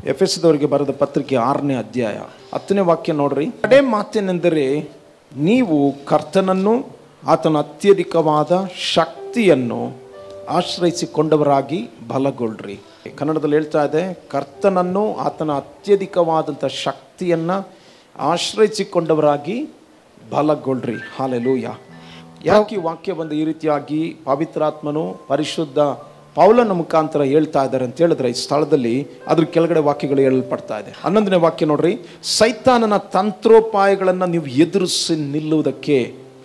ಎಫೆಸದವರಿಗೆ ಬರೆದ ಪತ್ರಿಕೆ ಆರನೇ ಅಧ್ಯಾಯ ಹತ್ತನೇ ವಾಕ್ಯ ನೋಡ್ರಿ ಕಡೆ ಮಾತೇನೆಂದರೆ ನೀವು ಕರ್ತನನ್ನು ಆತನ ಅತ್ಯಧಿಕವಾದ ಶಕ್ತಿಯನ್ನು ಆಶ್ರಯಿಸಿಕೊಂಡವರಾಗಿ ಬಲಗೊಳ್ರಿ ಕನ್ನಡದಲ್ಲಿ ಹೇಳ್ತಾ ಇದೆ ಕರ್ತನನ್ನು ಆತನ ಅತ್ಯಧಿಕವಾದಂಥ ಶಕ್ತಿಯನ್ನು ಆಶ್ರಯಿಸಿಕೊಂಡವರಾಗಿ ಬಲಗೊಳ್ರಿ ಹಾಲೆಲೂಯ ಯಾಕೆ ಈ ವಾಕ್ಯ ಬಂದು ಈ ರೀತಿಯಾಗಿ ಪವಿತ್ರಾತ್ಮನು ಪರಿಶುದ್ಧ ಪೌಲನ ಮುಖಾಂತರ ಹೇಳ್ತಾ ಇದ್ದಾರೆ ಅಂತ ಹೇಳಿದ್ರೆ ಈ ಸ್ಥಳದಲ್ಲಿ ಅದ್ರ ಕೆಳಗಡೆ ವಾಕ್ಯಗಳು ಹೇಳಲ್ಪಡ್ತಾ ಇದೆ ಹನ್ನೊಂದನೇ ವಾಕ್ಯ ನೋಡ್ರಿ ಸೈತಾನನ ತಂತ್ರೋಪಾಯಗಳನ್ನು ನೀವು ಎದುರಿಸಿ ನಿಲ್ಲುವುದಕ್ಕೆ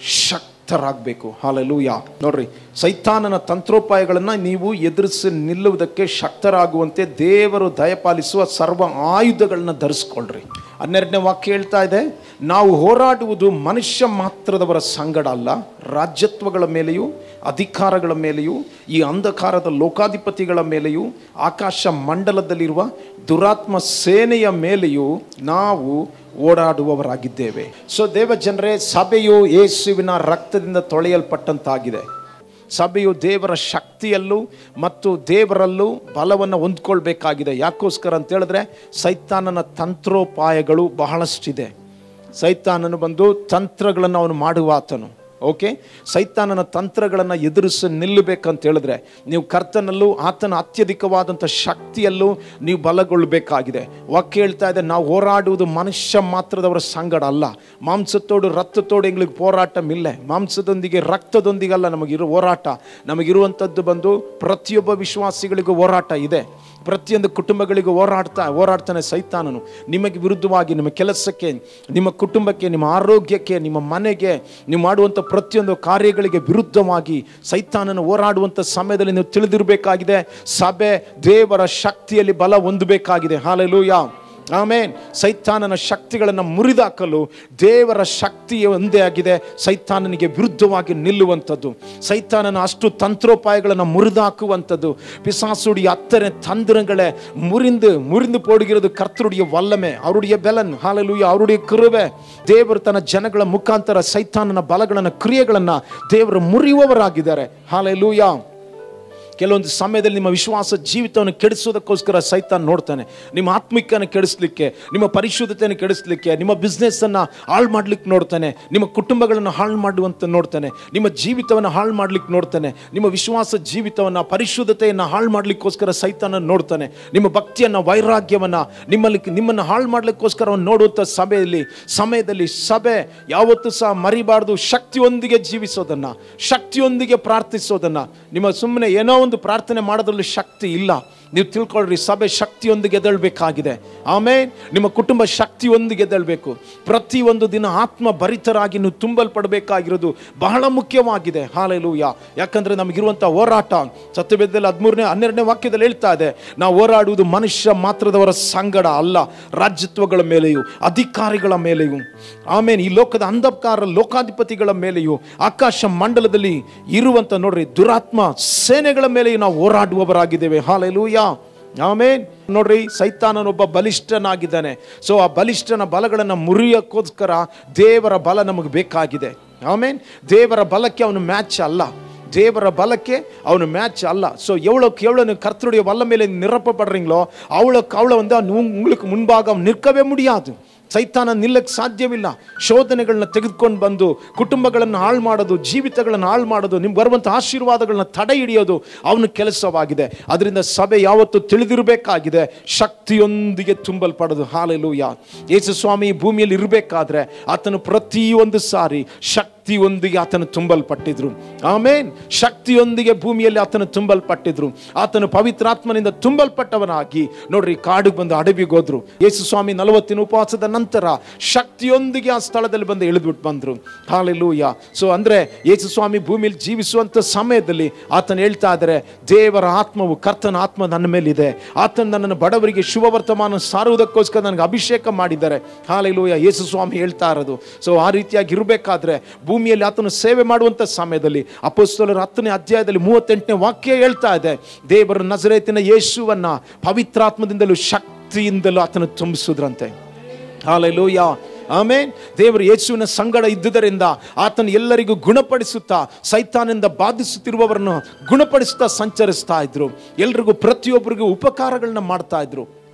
ಶಕ್ತರಾಗಬೇಕು ಹಾಲೆಲೂಯ ನೋಡ್ರಿ ಸೈತಾನನ ತಂತ್ರೋಪಾಯಗಳನ್ನು ನೀವು ಎದುರಿಸಿ ನಿಲ್ಲುವುದಕ್ಕೆ ಶಕ್ತರಾಗುವಂತೆ ದೇವರು ದಯಪಾಲಿಸುವ ಸರ್ವ ಆಯುಧಗಳನ್ನ ಧರಿಸ್ಕೊಳ್ರಿ ಹನ್ನೆರಡನೇ ವಾಕ್ಯ ಹೇಳ್ತಾ ಇದೆ ನಾವು ಹೋರಾಡುವುದು ಮನುಷ್ಯ ಮಾತ್ರದವರ ಸಂಗಡ ಅಲ್ಲ ರಾಜ್ಯತ್ವಗಳ ಮೇಲೆಯೂ ಅಧಿಕಾರಗಳ ಮೇಲೆಯೂ ಈ ಅಂಧಕಾರದ ಲೋಕಾಧಿಪತಿಗಳ ಮೇಲೆಯೂ ಆಕಾಶ ಮಂಡಲದಲ್ಲಿರುವ ದುರಾತ್ಮ ಸೇನೆಯ ಮೇಲೆಯೂ ನಾವು ಓಡಾಡುವವರಾಗಿದ್ದೇವೆ ಸೊ ದೇವ ಜನರೇ ಸಭೆಯು ಯೇಸುವಿನ ರಕ್ತದಿಂದ ತೊಳೆಯಲ್ಪಟ್ಟಂತಾಗಿದೆ ಸಭೆಯು ದೇವರ ಶಕ್ತಿಯಲ್ಲೂ ಮತ್ತು ದೇವರಲ್ಲೂ ಬಲವನ್ನು ಹೊಂದ್ಕೊಳ್ಬೇಕಾಗಿದೆ ಯಾಕೋಸ್ಕರ ಅಂತ ಹೇಳಿದ್ರೆ ಸೈತಾನನ ತಂತ್ರೋಪಾಯಗಳು ಬಹಳಷ್ಟಿದೆ ಸೈತಾನನು ಬಂದು ತಂತ್ರಗಳನ್ನು ಅವನು ಮಾಡುವ ಆತನು ಓಕೆ ಸೈತಾನನ ತಂತ್ರಗಳನ್ನು ಎದುರಿಸಿ ನಿಲ್ಲಬೇಕಂತ ಹೇಳಿದ್ರೆ ನೀವು ಕರ್ತನಲ್ಲೂ ಆತನ ಅತ್ಯಧಿಕವಾದಂಥ ಶಕ್ತಿಯಲ್ಲೂ ನೀವು ಬಲಗೊಳ್ಳಬೇಕಾಗಿದೆ ವಾಕ್ಯ ಹೇಳ್ತಾ ಇದೆ ನಾವು ಹೋರಾಡುವುದು ಮನುಷ್ಯ ಮಾತ್ರದವರ ಸಂಗಡ ಅಲ್ಲ ಮಾಂಸತ್ತೋಡು ರಕ್ತತೋಡು ಎಂಗ್ಳಿಗೆ ಹೋರಾಟ ಇಲ್ಲ ಮಾಂಸದೊಂದಿಗೆ ರಕ್ತದೊಂದಿಗಲ್ಲ ನಮಗಿರೋ ಹೋರಾಟ ನಮಗಿರುವಂಥದ್ದು ಬಂದು ಪ್ರತಿಯೊಬ್ಬ ವಿಶ್ವಾಸಿಗಳಿಗೂ ಹೋರಾಟ ಇದೆ ಪ್ರತಿಯೊಂದು ಕುಟುಂಬಗಳಿಗೂ ಹೋರಾಡ್ತಾ ಹೋರಾಡ್ತಾನೆ ಸೈತಾನನು ನಿಮಗೆ ವಿರುದ್ಧವಾಗಿ ನಿಮ್ಮ ಕೆಲಸಕ್ಕೆ ನಿಮ್ಮ ಕುಟುಂಬಕ್ಕೆ ನಿಮ್ಮ ಆರೋಗ್ಯಕ್ಕೆ ನಿಮ್ಮ ಮನೆಗೆ ನೀವು ಮಾಡುವಂಥ ಪ್ರತಿಯೊಂದು ಕಾರ್ಯಗಳಿಗೆ ವಿರುದ್ಧವಾಗಿ ಸೈತಾನನು ಹೋರಾಡುವಂಥ ಸಮಯದಲ್ಲಿ ನೀವು ತಿಳಿದಿರಬೇಕಾಗಿದೆ ಸಭೆ ದೇವರ ಶಕ್ತಿಯಲ್ಲಿ ಬಲ ಹೊಂದಬೇಕಾಗಿದೆ ಹಾಲೆಲೂಯ ಆಮೇನ್ ಸೈತಾನನ ಶಕ್ತಿಗಳನ್ನು ಮುರಿದಾಕಲು ದೇವರ ಶಕ್ತಿ ಒಂದೇ ಆಗಿದೆ ಸೈತಾನನಿಗೆ ವಿರುದ್ಧವಾಗಿ ನಿಲ್ಲುವಂಥದ್ದು ಸೈತಾನನ ಅಷ್ಟು ತಂತ್ರೋಪಾಯಗಳನ್ನು ಮುರಿದಾಕುವಂಥದ್ದು பிசாசுடைய அத்தனை தந்திரங்களை முறிந்து முறிந்து போடுகிறது கர்த்தருடைய வல்லமை அவருடைய பலன் ಹಾಲೆಲೂಯ ಅವರುடைய ಕೃಪೆ ದೇವರು ತನ್ನ ಜನಗಳ ಮುಖಾಂತರ ಸೈತಾನನ ಬಲಗಳನ್ನು ಕ್ರಿಯೆಗಳನ್ನು ದೇವರು ಮುರಿಯುವವರಾಗಿದ್ದಾರೆ ಹಾಲೆಲೂಯ ಕೆಲವೊಂದು ಸಮಯದಲ್ಲಿ ನಿಮ್ಮ ವಿಶ್ವಾಸ ಜೀವಿತವನ್ನು ಕೆಡಿಸೋದಕ್ಕೋಸ್ಕರ ಸೈತಾನ್ ನೋಡ್ತಾನೆ ನಿಮ್ಮ ಆತ್ಮಿಕನ ಕೆಡಿಸ್ಲಿಕ್ಕೆ ನಿಮ್ಮ ಪರಿಶುದ್ಧತೆಯನ್ನು ಕೆಡಿಸ್ಲಿಕ್ಕೆ ನಿಮ್ಮ ಬಿಸ್ನೆಸ್ಸನ್ನು ಹಾಳು ಮಾಡ್ಲಿಕ್ಕೆ ನೋಡ್ತಾನೆ ನಿಮ್ಮ ಕುಟುಂಬಗಳನ್ನು ಹಾಳು ಮಾಡುವಂತ ನೋಡ್ತಾನೆ ನಿಮ್ಮ ಜೀವಿತವನ್ನು ಹಾಳು ಮಾಡ್ಲಿಕ್ಕೆ ನೋಡ್ತಾನೆ ನಿಮ್ಮ ವಿಶ್ವಾಸ ಜೀವಿತವನ್ನು ಪರಿಶುದ್ಧತೆಯನ್ನು ಹಾಳು ಮಾಡ್ಲಿಕ್ಕೋಸ್ಕರ ಸೈತಾನ ನೋಡ್ತಾನೆ ನಿಮ್ಮ ಭಕ್ತಿಯನ್ನು ವೈರಾಗ್ಯವನ್ನು ನಿಮ್ಮಲ್ಲಿ ನಿಮ್ಮನ್ನು ಹಾಳು ಮಾಡ್ಲಿಕ್ಕೋಸ್ಕರ ಅವನು ನೋಡುವಂಥ ಸಭೆಯಲ್ಲಿ ಸಮಯದಲ್ಲಿ ಸಭೆ ಯಾವತ್ತೂ ಸಹ ಮರಿಬಾರ್ದು ಶಕ್ತಿಯೊಂದಿಗೆ ಜೀವಿಸೋದನ್ನು ಶಕ್ತಿಯೊಂದಿಗೆ ಪ್ರಾರ್ಥಿಸೋದನ್ನು ನಿಮ್ಮ ಸುಮ್ಮನೆ ಏನೋ ಒಂದು ಪ್ರಾರ್ಥನೆ ಮಾಡೋದ್ರಲ್ಲಿ ಶಕ್ತಿ ಇಲ್ಲ ನೀವು ತಿಳ್ಕೊಳ್ರಿ ಸಭೆ ಶಕ್ತಿಯೊಂದಿಗೆ ಎದ್ದೇಳಬೇಕಾಗಿದೆ ಆಮೇಲೆ ನಿಮ್ಮ ಕುಟುಂಬ ಶಕ್ತಿಯೊಂದಿಗೆ ಎದ್ದೇಳಬೇಕು ಪ್ರತಿ ಒಂದು ದಿನ ಆತ್ಮ ಭರಿತರಾಗಿ ನೀವು ತುಂಬಲ್ಪಡಬೇಕಾಗಿರೋದು ಬಹಳ ಮುಖ್ಯವಾಗಿದೆ ಹಾಲೆಲೂಯ ಯಾಕಂದ್ರೆ ನಮಗಿರುವಂಥ ಹೋರಾಟ ಸತ್ಯವೇದದಲ್ಲಿ ಹದಿಮೂರನೇ ಹನ್ನೆರಡನೇ ವಾಕ್ಯದಲ್ಲಿ ಹೇಳ್ತಾ ಇದೆ ನಾವು ಹೋರಾಡುವುದು ಮನುಷ್ಯ ಮಾತ್ರದವರ ಸಂಗಡ ಅಲ್ಲ ರಾಜ್ಯತ್ವಗಳ ಮೇಲೆಯೂ ಅಧಿಕಾರಿಗಳ ಮೇಲೆಯೂ ಆಮೇಲೆ ಈ ಲೋಕದ ಅಂಧಕಾರ ಲೋಕಾಧಿಪತಿಗಳ ಮೇಲೆಯೂ ಆಕಾಶ ಮಂಡಲದಲ್ಲಿ ಇರುವಂತ ನೋಡ್ರಿ ದುರಾತ್ಮ ಸೇನೆಗಳ ಮೇಲೆಯೂ ನಾವು ಹೋರಾಡುವವರಾಗಿದ್ದೇವೆ ಹಾಲೆಲೂಯ ಆಮೇನ್ ನೋಡ್ರಿ ಸೈತಾನನೊಬ್ಬ ಬಲಿಷ್ಠನಾಗಿದ್ದಾನೆ ಸೊ ಆ ಬಲಿಷ್ಠನ ಬಲಗಳನ್ನು ಮುರಿಯೋಕ್ಕೋಸ್ಕರ ದೇವರ ಬಲ ನಮಗೆ ಬೇಕಾಗಿದೆ ಆಮೇನ್ ದೇವರ ಬಲಕ್ಕೆ ಅವನು ಮ್ಯಾಚ್ ಅಲ್ಲ ದೇವರ ಬಲಕ್ಕೆ ಅವನು ಮ್ಯಾಚ್ ಅಲ್ಲ ஸோ எவ்வளோக்கு எவ்வளோ நீ கர்த்தருடைய வல்ல மேலே நிரப்பப்படுறீங்களோ அவ்வளோக்கு அவ்வளோ வந்து அவன் உங்களுக்கு முன்பாக அவன் நிற்கவே முடியாது ಸೈತಾನ ನಿಲ್ಲಕ್ಕೆ ಸಾಧ್ಯವಿಲ್ಲ ಶೋಧನೆಗಳನ್ನ ತೆಗೆದುಕೊಂಡು ಬಂದು ಕುಟುಂಬಗಳನ್ನು ಹಾಳು ಮಾಡೋದು ಜೀವಿತಗಳನ್ನು ಹಾಳು ಮಾಡೋದು ನಿಮ್ಗೆ ಬರುವಂಥ ಆಶೀರ್ವಾದಗಳನ್ನ ತಡೆ ಹಿಡಿಯೋದು ಅವನ ಕೆಲಸವಾಗಿದೆ ಅದರಿಂದ ಸಭೆ ಯಾವತ್ತು ತಿಳಿದಿರಬೇಕಾಗಿದೆ ಶಕ್ತಿಯೊಂದಿಗೆ ತುಂಬಲ್ಪಡೋದು ಹಾಲೆಲೂಯ ಯೇಸು ಸ್ವಾಮಿ ಭೂಮಿಯಲ್ಲಿ ಇರಬೇಕಾದ್ರೆ ಆತನು ಪ್ರತಿಯೊಂದು ಸಾರಿ ಶಕ್ತಿಯೊಂದಿಗೆ ಆತನು ತುಂಬಲ್ಪಟ್ಟಿದ್ರು ಆಮೇನ್ ಶಕ್ತಿಯೊಂದಿಗೆ ಭೂಮಿಯಲ್ಲಿ ಆತನು ತುಂಬಲ್ಪಟ್ಟಿದ್ರು ಆತನು ಪವಿತ್ರಾತ್ಮನಿಂದ ತುಂಬಲ್ಪಟ್ಟವನಾಗಿ ನೋಡ್ರಿ ಕಾಡಿಗೆ ಬಂದು ಅಡವಿಗೆ ಹೋದ್ರು ಯೇಸು ಸ್ವಾಮಿ ನಲವತ್ತಿನ ಉಪವಾಸದ ನಂತರ ಶಕ್ತಿಯೊಂದಿಗೆ ಆ ಸ್ಥಳದಲ್ಲಿ ಬಂದು ಇಳಿದ್ಬಿಟ್ಟು ಬಂದ್ರು ಹಾಲೆಲೂಯ ಸೊ ಅಂದ್ರೆ ಯೇಸು ಸ್ವಾಮಿ ಭೂಮಿಯಲ್ಲಿ ಜೀವಿಸುವಂತ ಸಮಯದಲ್ಲಿ ಆತನು ಹೇಳ್ತಾ ಇದ್ದಾರೆ ದೇವರ ಆತ್ಮವು ಕರ್ತನ ಆತ್ಮ ನನ್ನ ಮೇಲಿದೆ ಆತನು ನನ್ನನ್ನು ಬಡವರಿಗೆ ಶುಭ ವರ್ತಮಾನ ಸಾರುವುದಕ್ಕೋಸ್ಕರ ನನಗೆ ಅಭಿಷೇಕ ಮಾಡಿದ್ದಾರೆ ಹಾಲೆಲೂಯ ಯೇಸು ಸ್ವಾಮಿ ಹೇಳ್ತಾ ಇರೋದು ಸೊ ಆ ರೀತಿಯಾಗಿ ಇರಬೇಕಾದ್ರೆ ಭೂಮಿಯಲ್ಲಿ ಆತನು ಸೇವೆ ಮಾಡುವಂಥ ಸಮಯದಲ್ಲಿ ಅಪೋಸ್ತಲರ ಹತ್ತನೇ ಅಧ್ಯಾಯದಲ್ಲಿ ಮೂವತ್ತೆಂಟನೇ ವಾಕ್ಯ ಹೇಳ್ತಾ ಇದೆ ದೇವರ ನಜರೇತಿನ ಯೇಸುವನ್ನ ಪವಿತ್ರಾತ್ಮದಿಂದಲೂ ಶಕ್ತಿಯಿಂದಲೂ ಆತನು ತುಂಬಿಸಿದ್ರಂತೆ ಹಾಲೆಲೂಯ ಆಮೇನ್ ದೇವರು ಯೇಸುವಿನ ಸಂಗಡ ಇದ್ದುದರಿಂದ ಆತನು ಎಲ್ಲರಿಗೂ ಗುಣಪಡಿಸುತ್ತಾ ಸೈತಾನಿಂದ ಬಾಧಿಸುತ್ತಿರುವವರನ್ನು ಗುಣಪಡಿಸುತ್ತಾ ಸಂಚರಿಸ್ತಾ ಇದ್ರು ಎಲ್ರಿಗೂ ಪ್ರತಿಯೊಬ್ಬರಿಗೂ ಉಪಕಾರಗಳನ್ನ ಮಾಡ್ತಾ ಇದ್ರು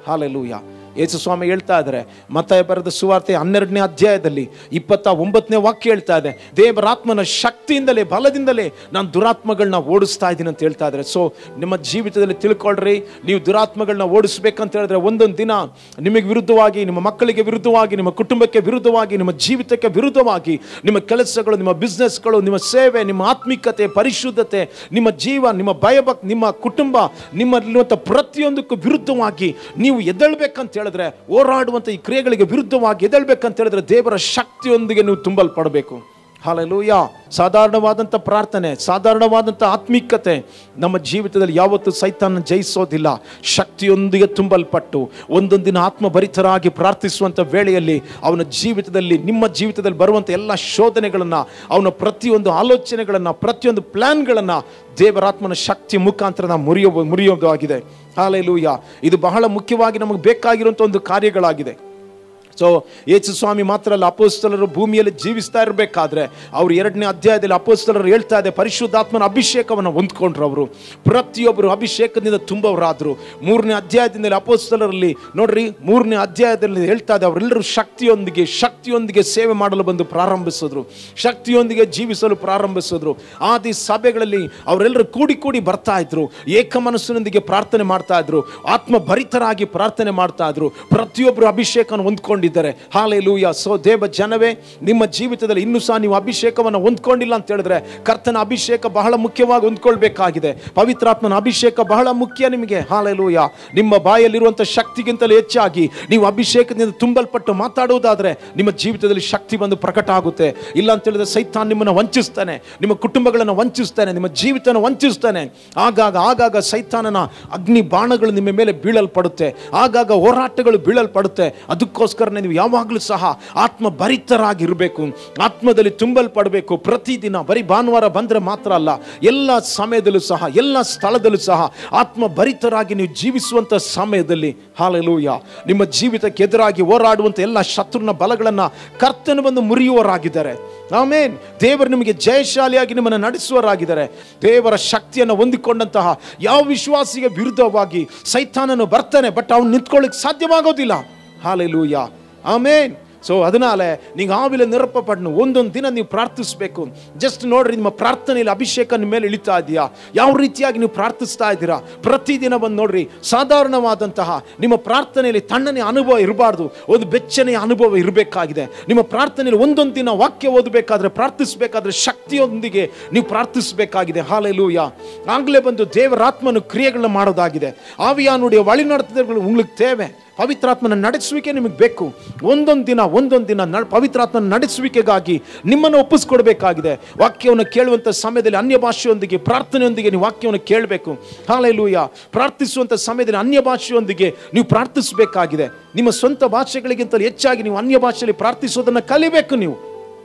ಹಾಲೆಲೂಯ ಯೇಸು ಸ್ವಾಮಿ ಹೇಳ್ತಾ ಇದ್ದಾರೆ ಮತ್ತಾಯ ಬರೆದ ಸುವಾರ್ತೆ ಹನ್ನೆರಡನೇ ಅಧ್ಯಾಯದಲ್ಲಿ ಇಪ್ಪತ್ತ ಒಂಬತ್ತನೇ ವಾಕ್ಯ ಹೇಳ್ತಾ ಇದೆ ದೇವರಾತ್ಮನ ಶಕ್ತಿಯಿಂದಲೇ ಬಲದಿಂದಲೇ ನಾನು ದುರಾತ್ಮಗಳನ್ನ ಓಡಿಸ್ತಾ ಇದ್ದೀನಿ ಅಂತ ಹೇಳ್ತಾ ಇದ್ದಾರೆ ಸೊ ನಿಮ್ಮ ಜೀವಿತದಲ್ಲಿ ತಿಳ್ಕೊಳ್ರಿ ನೀವು ದುರಾತ್ಮಗಳನ್ನ ಓಡಿಸ್ಬೇಕಂತ ಹೇಳಿದ್ರೆ ಒಂದೊಂದು ದಿನ ನಿಮಗೆ ವಿರುದ್ಧವಾಗಿ ನಿಮ್ಮ ಮಕ್ಕಳಿಗೆ ವಿರುದ್ಧವಾಗಿ ನಿಮ್ಮ ಕುಟುಂಬಕ್ಕೆ ವಿರುದ್ಧವಾಗಿ ನಿಮ್ಮ ಜೀವಿತಕ್ಕೆ ವಿರುದ್ಧವಾಗಿ ನಿಮ್ಮ ಕೆಲಸಗಳು ನಿಮ್ಮ ಬಿಸ್ನೆಸ್ಗಳು ನಿಮ್ಮ ಸೇವೆ ನಿಮ್ಮ ಆತ್ಮಿಕತೆ ಪರಿಶುದ್ಧತೆ ನಿಮ್ಮ ಜೀವ ನಿಮ್ಮ ಭಯಭಕ್ ನಿಮ್ಮ ಕುಟುಂಬ ನಿಮ್ಮಲ್ಲಿರುವಂಥ ಪ್ರತಿಯೊಂದಕ್ಕೂ ವಿರುದ್ಧವಾಗಿ ನೀವು ಎದ್ದೇಳ್ಬೇಕಂತ ಹೇಳಿದ್ರೆ ಹೋರಾಡುವಂಥ ಈ ಕ್ರಿಯೆಗಳಿಗೆ ವಿರುದ್ಧವಾಗಿ ಎದ್ದೇಳ್ಬೇಕಂತ ಹೇಳಿದ್ರೆ ದೇವರ ಶಕ್ತಿಯೊಂದಿಗೆ ನೀವು ತುಂಬಲ್ಪಡಬೇಕು ಹಾಲೆಲೂಯ ಸಾಧಾರಣವಾದಂಥ ಪ್ರಾರ್ಥನೆ ಸಾಧಾರಣವಾದಂಥ ಆತ್ಮಿಕತೆ ನಮ್ಮ ಜೀವಿತದಲ್ಲಿ ಯಾವತ್ತೂ ಸೈತಾನ ಜಯಿಸೋದಿಲ್ಲ ಶಕ್ತಿಯೊಂದಿಗೆ ತುಂಬಲ್ಪಟ್ಟು ಒಂದೊಂದು ದಿನ ಆತ್ಮಭರಿತರಾಗಿ ಪ್ರಾರ್ಥಿಸುವಂಥ ವೇಳೆಯಲ್ಲಿ ಅವನ ಜೀವಿತದಲ್ಲಿ ನಿಮ್ಮ ಜೀವಿತದಲ್ಲಿ ಬರುವಂಥ ಎಲ್ಲ ಶೋಧನೆಗಳನ್ನು ಅವನ ಪ್ರತಿಯೊಂದು ಆಲೋಚನೆಗಳನ್ನು ಪ್ರತಿಯೊಂದು ಪ್ಲ್ಯಾನ್ಗಳನ್ನು ದೇವರಾತ್ಮನ ಶಕ್ತಿ ಮುಖಾಂತರ ನಾವು ಮುರಿಯೋ ಮುರಿಯೋದಾಗಿದೆ ಹಾಲೆಲೂಯ ಇದು ಬಹಳ ಮುಖ್ಯವಾಗಿ ನಮಗೆ ಬೇಕಾಗಿರುವಂಥ ಒಂದು ಕಾರ್ಯಗಳಾಗಿದೆ ಸೊ ಯೇಸು ಸ್ವಾಮಿ ಮಾತ್ರ ಅಲ್ಲ ಅಪೋಸ್ತಲರು ಭೂಮಿಯಲ್ಲಿ ಜೀವಿಸ್ತಾ ಇರಬೇಕಾದ್ರೆ ಅವ್ರು ಎರಡನೇ ಅಧ್ಯಾಯದಲ್ಲಿ ಅಪೋಸ್ತಲರು ಹೇಳ್ತಾ ಇದೆ ಪರಿಶುದ್ಧಾತ್ಮನ ಅಭಿಷೇಕವನ್ನು ಹೊಂದ್ಕೊಂಡ್ರು ಅವರು ಪ್ರತಿಯೊಬ್ಬರು ಅಭಿಷೇಕದಿಂದ ತುಂಬವರಾದರು ಮೂರನೇ ಅಧ್ಯಾಯದಿಂದ ಅಪೋಸ್ತಲರಲ್ಲಿ ನೋಡ್ರಿ ಮೂರನೇ ಅಧ್ಯಾಯದಲ್ಲಿ ಹೇಳ್ತಾ ಇದೆ ಅವರೆಲ್ಲರೂ ಶಕ್ತಿಯೊಂದಿಗೆ ಶಕ್ತಿಯೊಂದಿಗೆ ಸೇವೆ ಮಾಡಲು ಬಂದು ಪ್ರಾರಂಭಿಸಿದ್ರು ಶಕ್ತಿಯೊಂದಿಗೆ ಜೀವಿಸಲು ಪ್ರಾರಂಭಿಸಿದ್ರು ಆದಿ ಸಭೆಗಳಲ್ಲಿ ಅವರೆಲ್ಲರೂ ಕೂಡಿ ಕೂಡಿ ಬರ್ತಾ ಇದ್ರು ಏಕ ಮನಸ್ಸಿನೊಂದಿಗೆ ಪ್ರಾರ್ಥನೆ ಮಾಡ್ತಾ ಇದ್ರು ಆತ್ಮ ಭರಿತರಾಗಿ ಪ್ರಾರ್ಥನೆ ಮಾಡ್ತಾ ಇದ್ರು ಪ್ರತಿಯೊಬ್ಬರು ಅಭಿಷೇಕವನ್ನು ಹೊಂದ್ಕೊಂಡಿದ್ದಾರೆ ಹಾಲೆಲೂಯ ಸೊ ದೇವ ಜನವೇ ನಿಮ್ಮ ಜೀವಿತದಲ್ಲಿ ಇನ್ನೂ ಸಹ ನೀವು ಅಭಿಷೇಕವನ್ನು ಹೊಂದ್ಕೊಂಡಿಲ್ಲ ಅಂತ ಹೇಳಿದ್ರೆ ಕರ್ತನ ಅಭಿಷೇಕ ಬಹಳ ಮುಖ್ಯವಾಗಿ ಹೊಂದ್ಕೊಳ್ಬೇಕಾಗಿದೆ ಪವಿತ್ರಾತ್ಮನ ಅಭಿಷೇಕ ಬಹಳ ಮುಖ್ಯ ನಿಮಗೆ ಹಾಲೆಲೂಯ ನಿಮ್ಮ ಬಾಯಲ್ಲಿರುವಂಥ ಶಕ್ತಿಗಿಂತಲೂ ಹೆಚ್ಚಾಗಿ ನೀವು ಅಭಿಷೇಕದಿಂದ ತುಂಬಲ್ಪಟ್ಟು ಮಾತಾಡುವುದಾದ್ರೆ ನಿಮ್ಮ ಜೀವಿತದಲ್ಲಿ ಶಕ್ತಿ ಬಂದು ಪ್ರಕಟ ಆಗುತ್ತೆ ಇಲ್ಲ ಅಂತ ಹೇಳಿದ್ರೆ ಸೈತಾನ್ ನಿಮ್ಮನ್ನು ವಂಚಿಸ್ತಾನೆ ನಿಮ್ಮ ಕುಟುಂಬಗಳನ್ನು ವಂಚಿಸ್ತಾನೆ ನಿಮ್ಮ ಜೀವಿತನ ವಂಚಿಸ್ತಾನೆ ಆಗಾಗ ಆಗಾಗ ಸೈತಾನನ ಅಗ್ನಿ ಬಾಣಗಳು ನಿಮ್ಮ ಮೇಲೆ ಬೀಳಲ್ಪಡುತ್ತೆ ಆಗಾಗ ಹೋರಾಟಗಳು ಬೀಳಲ್ಪಡುತ್ತೆ ಅದಕ್ಕೋಸ್ಕರ ನೀವು ಯಾವಾಗಲೂ ಸಹ ಆತ್ಮ ಭರಿತರಾಗಿರಬೇಕು ಆತ್ಮದಲ್ಲಿ ತುಂಬಲ್ಪಡಬೇಕು ಪ್ರತಿದಿನ ಬರೀ ಭಾನುವಾರ ಬಂದರೆ ಮಾತ್ರ ಅಲ್ಲ ಎಲ್ಲ ಸಮಯದಲ್ಲೂ ಸಹ ಎಲ್ಲ ಸ್ಥಳದಲ್ಲೂ ಸಹ ಆತ್ಮ ಭರಿತರಾಗಿ ನೀವು ಜೀವಿಸುವಂಥ ಸಮಯದಲ್ಲಿ ಹಾಲೆಲೂಯ ನಿಮ್ಮ ಜೀವಿತಕ್ಕೆ ಎದುರಾಗಿ ಹೋರಾಡುವಂಥ ಎಲ್ಲ ಶತ್ರುನ ಬಲಗಳನ್ನು ಕರ್ತನು ಬಂದು ಮುರಿಯುವರಾಗಿದ್ದಾರೆ ಆಮೇನ್ ದೇವರು ನಿಮಗೆ ಜಯಶಾಲಿಯಾಗಿ ನಿಮ್ಮನ್ನು ನಡೆಸುವರಾಗಿದ್ದಾರೆ ದೇವರ ಶಕ್ತಿಯನ್ನು ಹೊಂದಿಕೊಂಡಂತಹ ಯಾವ ವಿಶ್ವಾಸಿಗೆ ವಿರುದ್ಧವಾಗಿ ಸೈತಾನನು ಬರ್ತಾನೆ ಬಟ್ ಅವನು ನಿಂತ್ಕೊಳ್ಳಿಕ್ಕೆ ಸಾಧ್ಯವಾಗೋದಿಲ್ಲ ಹಾಲೆಲೂಯ ಆಮೇನ್ ಸೊ ಅದನಾಲ ನೀವು ಆವಿಲ ನಿರಪಪಡ್ನು ಒಂದೊಂದು ದಿನ ನೀವು ಪ್ರಾರ್ಥಿಸಬೇಕು ಜಸ್ಟ್ ನೋಡ್ರಿ ನಿಮ್ಮ ಪ್ರಾರ್ಥನೆಯಲ್ಲಿ ಅಭಿಷೇಕ ನಿಮ್ಮ ಮೇಲೆ ಇಳಿತಾ ಇದೆಯಾ ಯಾವ ರೀತಿಯಾಗಿ ನೀವು ಪ್ರಾರ್ಥಿಸ್ತಾ ಇದ್ದೀರಾ ಪ್ರತಿದಿನ ಬಂದು ನೋಡ್ರಿ ಸಾಧಾರಣವಾದಂತಹ ನಿಮ್ಮ ಪ್ರಾರ್ಥನೆಯಲ್ಲಿ ತಣ್ಣನೆ ಅನುಭವ ಇರಬಾರ್ದು ಒಂದು ಬೆಚ್ಚನೆಯ ಅನುಭವ ಇರಬೇಕಾಗಿದೆ ನಿಮ್ಮ ಪ್ರಾರ್ಥನೆಯಲ್ಲಿ ಒಂದೊಂದು ದಿನ ವಾಕ್ಯ ಓದಬೇಕಾದ್ರೆ ಪ್ರಾರ್ಥಿಸಬೇಕಾದ್ರೆ ಶಕ್ತಿಯೊಂದಿಗೆ ನೀವು ಪ್ರಾರ್ಥಿಸಬೇಕಾಗಿದೆ ಹಾಲೆಲೂಯ ಆಗಲೇ ಬಂದು ದೇವರಾತ್ಮನು ಕ್ರಿಯೆಗಳನ್ನ ಮಾಡೋದಾಗಿದೆ ಆವಿಯಾನುடைய வழி நடத்துதல்கள் உங்களுக்கு தேவை ಪವಿತ್ರಾತ್ಮನ ನಡೆಸುವಿಕೆ ನಿಮಗೆ ಬೇಕು ಒಂದೊಂದು ದಿನ ಒಂದೊಂದು ದಿನ ನ ಪವಿತ್ರಾತ್ಮನ ನಡೆಸುವಿಕೆಗಾಗಿ ನಿಮ್ಮನ್ನು ಒಪ್ಪಿಸ್ಕೊಡ್ಬೇಕಾಗಿದೆ ವಾಕ್ಯವನ್ನು ಕೇಳುವಂಥ ಸಮಯದಲ್ಲಿ ಅನ್ಯ ಭಾಷೆಯೊಂದಿಗೆ ಪ್ರಾರ್ಥನೆಯೊಂದಿಗೆ ನೀವು ವಾಕ್ಯವನ್ನು ಕೇಳಬೇಕು ಹಾಲೆಲೂಯ ಪ್ರಾರ್ಥಿಸುವಂಥ ಸಮಯದಲ್ಲಿ ಅನ್ಯ ಭಾಷೆಯೊಂದಿಗೆ ನೀವು ಪ್ರಾರ್ಥಿಸಬೇಕಾಗಿದೆ ನಿಮ್ಮ ಸ್ವಂತ ಭಾಷೆಗಳಿಗಿಂತಲೂ ಹೆಚ್ಚಾಗಿ ನೀವು ಅನ್ಯ ಭಾಷೆಯಲ್ಲಿ ಪ್ರಾರ್ಥಿಸೋದನ್ನು ಕಲಿಬೇಕು ನೀವು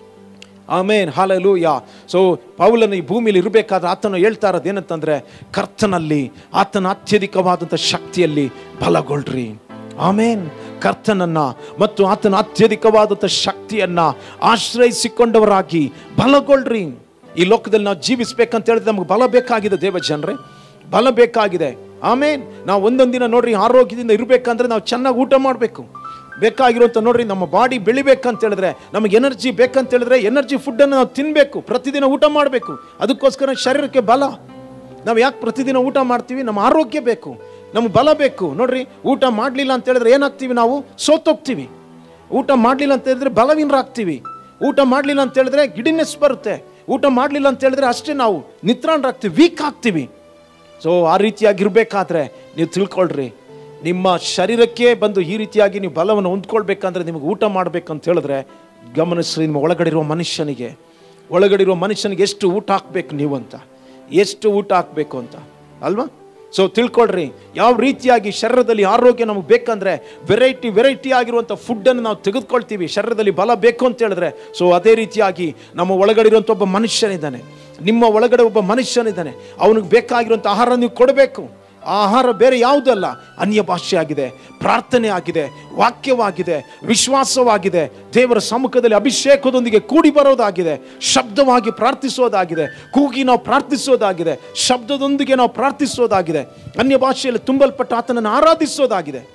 ಆಮೇನ್ ಹಾಲೆಲೂಯ ಸೊ ಪೌಲನ ಈ ಭೂಮಿಯಲ್ಲಿ ಇರಬೇಕಾದ್ರೆ ಆತನು ಹೇಳ್ತಾ ಇರೋದು ಏನಂತಂದ್ರೆ ಕರ್ತನಲ್ಲಿ ಆತನ ಅತ್ಯಧಿಕವಾದಂಥ ಶಕ್ತಿಯಲ್ಲಿ ಬಲಗೊಳ್ರಿ ಆಮೇನ್ ಕರ್ತನನ್ನ ಮತ್ತು ಆತನ ಅತ್ಯಧಿಕವಾದಂಥ ಶಕ್ತಿಯನ್ನ ಆಶ್ರಯಿಸಿಕೊಂಡವರಾಗಿ ಬಲಗೊಳ್ರಿ ಈ ಲೋಕದಲ್ಲಿ ನಾವು ಜೀವಿಸ್ಬೇಕಂತ ಹೇಳಿದ್ರೆ ನಮಗೆ ಬಲ ಬೇಕಾಗಿದೆ ದೇವ ಜನರೇ ಬಲ ಬೇಕಾಗಿದೆ ಆಮೇನ್ ನಾವು ಒಂದೊಂದು ದಿನ ನೋಡ್ರಿ ಆರೋಗ್ಯದಿಂದ ಇರಬೇಕಂದ್ರೆ ನಾವು ಚೆನ್ನಾಗಿ ಊಟ ಮಾಡಬೇಕು ಬೇಕಾಗಿರುವಂಥ ನೋಡ್ರಿ ನಮ್ಮ ಬಾಡಿ ಬೆಳಿಬೇಕಂತ ಹೇಳಿದ್ರೆ ನಮಗೆ ಎನರ್ಜಿ ಬೇಕಂತ ಹೇಳಿದ್ರೆ ಎನರ್ಜಿ ಫುಡ್ಡನ್ನು ನಾವು ತಿನ್ನಬೇಕು ಪ್ರತಿದಿನ ಊಟ ಮಾಡಬೇಕು ಅದಕ್ಕೋಸ್ಕರ ಶರೀರಕ್ಕೆ ಬಲ ನಾವು ಯಾಕೆ ಪ್ರತಿದಿನ ಊಟ ಮಾಡ್ತೀವಿ ನಮ್ಮ ಆರೋಗ್ಯ ಬೇಕು ನಮ್ಗೆ ಬಲ ಬೇಕು ನೋಡ್ರಿ ಊಟ ಮಾಡಲಿಲ್ಲ ಅಂತ ಹೇಳಿದ್ರೆ ಏನಾಗ್ತೀವಿ ನಾವು ಸೋತೋಗ್ತೀವಿ ಊಟ ಮಾಡಲಿಲ್ಲ ಅಂತ ಹೇಳಿದ್ರೆ ಬಲವೀನರಾಗ್ತೀವಿ ಊಟ ಮಾಡಲಿಲ್ಲ ಅಂತ ಹೇಳಿದ್ರೆ ಗಿಡಿನೆಸ್ ಬರುತ್ತೆ ಊಟ ಮಾಡಲಿಲ್ಲ ಅಂತ ಹೇಳಿದ್ರೆ ಅಷ್ಟೇ ನಾವು ನಿತ್ರಾಣರಾಗ್ತೀವಿ ವೀಕ್ ಆಗ್ತೀವಿ ಸೊ ಆ ರೀತಿಯಾಗಿರ್ಬೇಕಾದ್ರೆ ನೀವು ತಿಳ್ಕೊಳ್ರಿ ನಿಮ್ಮ ಶರೀರಕ್ಕೆ ಬಂದು ಈ ರೀತಿಯಾಗಿ ನೀವು ಬಲವನ್ನು ಹೊಂದ್ಕೊಳ್ಬೇಕಂದ್ರೆ ನಿಮಗೆ ಊಟ ಮಾಡ್ಬೇಕಂತ ಹೇಳಿದ್ರೆ ಗಮನಿಸ್ರಿ ನಿಮ್ಮ ಒಳಗಡೆ ಇರುವ ಮನುಷ್ಯನಿಗೆ ಒಳಗಡೆ ಇರುವ ಮನುಷ್ಯನಿಗೆ ಎಷ್ಟು ಊಟ ಹಾಕ್ಬೇಕು ನೀವು ಅಂತ ಎಷ್ಟು ಊಟ ಹಾಕ್ಬೇಕು ಅಂತ ಅಲ್ವಾ ಸೊ ತಿಳ್ಕೊಳ್ರಿ ಯಾವ ರೀತಿಯಾಗಿ ಶರೀರದಲ್ಲಿ ಆರೋಗ್ಯ ನಮಗೆ ಬೇಕಂದ್ರೆ ವೆರೈಟಿ ವೆರೈಟಿ ಆಗಿರುವಂಥ ಫುಡ್ಡನ್ನು ನಾವು ತೆಗೆದುಕೊಳ್ತೀವಿ ಶರೀರದಲ್ಲಿ ಬಲ ಬೇಕು ಅಂತ ಹೇಳಿದ್ರೆ ಸೊ ಅದೇ ರೀತಿಯಾಗಿ ನಮ್ಮ ಒಳಗಡೆ ಇರುವಂಥ ಒಬ್ಬ ಮನುಷ್ಯನಿದ್ದಾನೆ ನಿಮ್ಮ ಒಳಗಡೆ ಒಬ್ಬ ಮನುಷ್ಯನಿದ್ದಾನೆ ಅವನಿಗೆ ಬೇಕಾಗಿರುವಂಥ ಆಹಾರ ನೀವು ಕೊಡಬೇಕು ಆ ಆಹಾರ ಬೇರೆ ಯಾವುದಲ್ಲ ಅನ್ಯ ಭಾಷೆ ಆಗಿದೆ ಪ್ರಾರ್ಥನೆ ಆಗಿದೆ ವಾಕ್ಯವಾಗಿದೆ ವಿಶ್ವಾಸವಾಗಿದೆ ದೇವರ ಸಮ್ಮುಖದಲ್ಲಿ ಅಭಿಷೇಕದೊಂದಿಗೆ ಕೂಡಿ ಬರೋದಾಗಿದೆ ಶಬ್ದವಾಗಿ ಪ್ರಾರ್ಥಿಸೋದಾಗಿದೆ ಕೂಗಿ ನಾವು ಪ್ರಾರ್ಥಿಸೋದಾಗಿದೆ ಶಬ್ದದೊಂದಿಗೆ ನಾವು ಪ್ರಾರ್ಥಿಸೋದಾಗಿದೆ ಅನ್ಯ ಭಾಷೆಯಲ್ಲಿ ತುಂಬಲ್ಪಟ್ಟ ಆತನನ್ನು ಆರಾಧಿಸೋದಾಗಿದೆ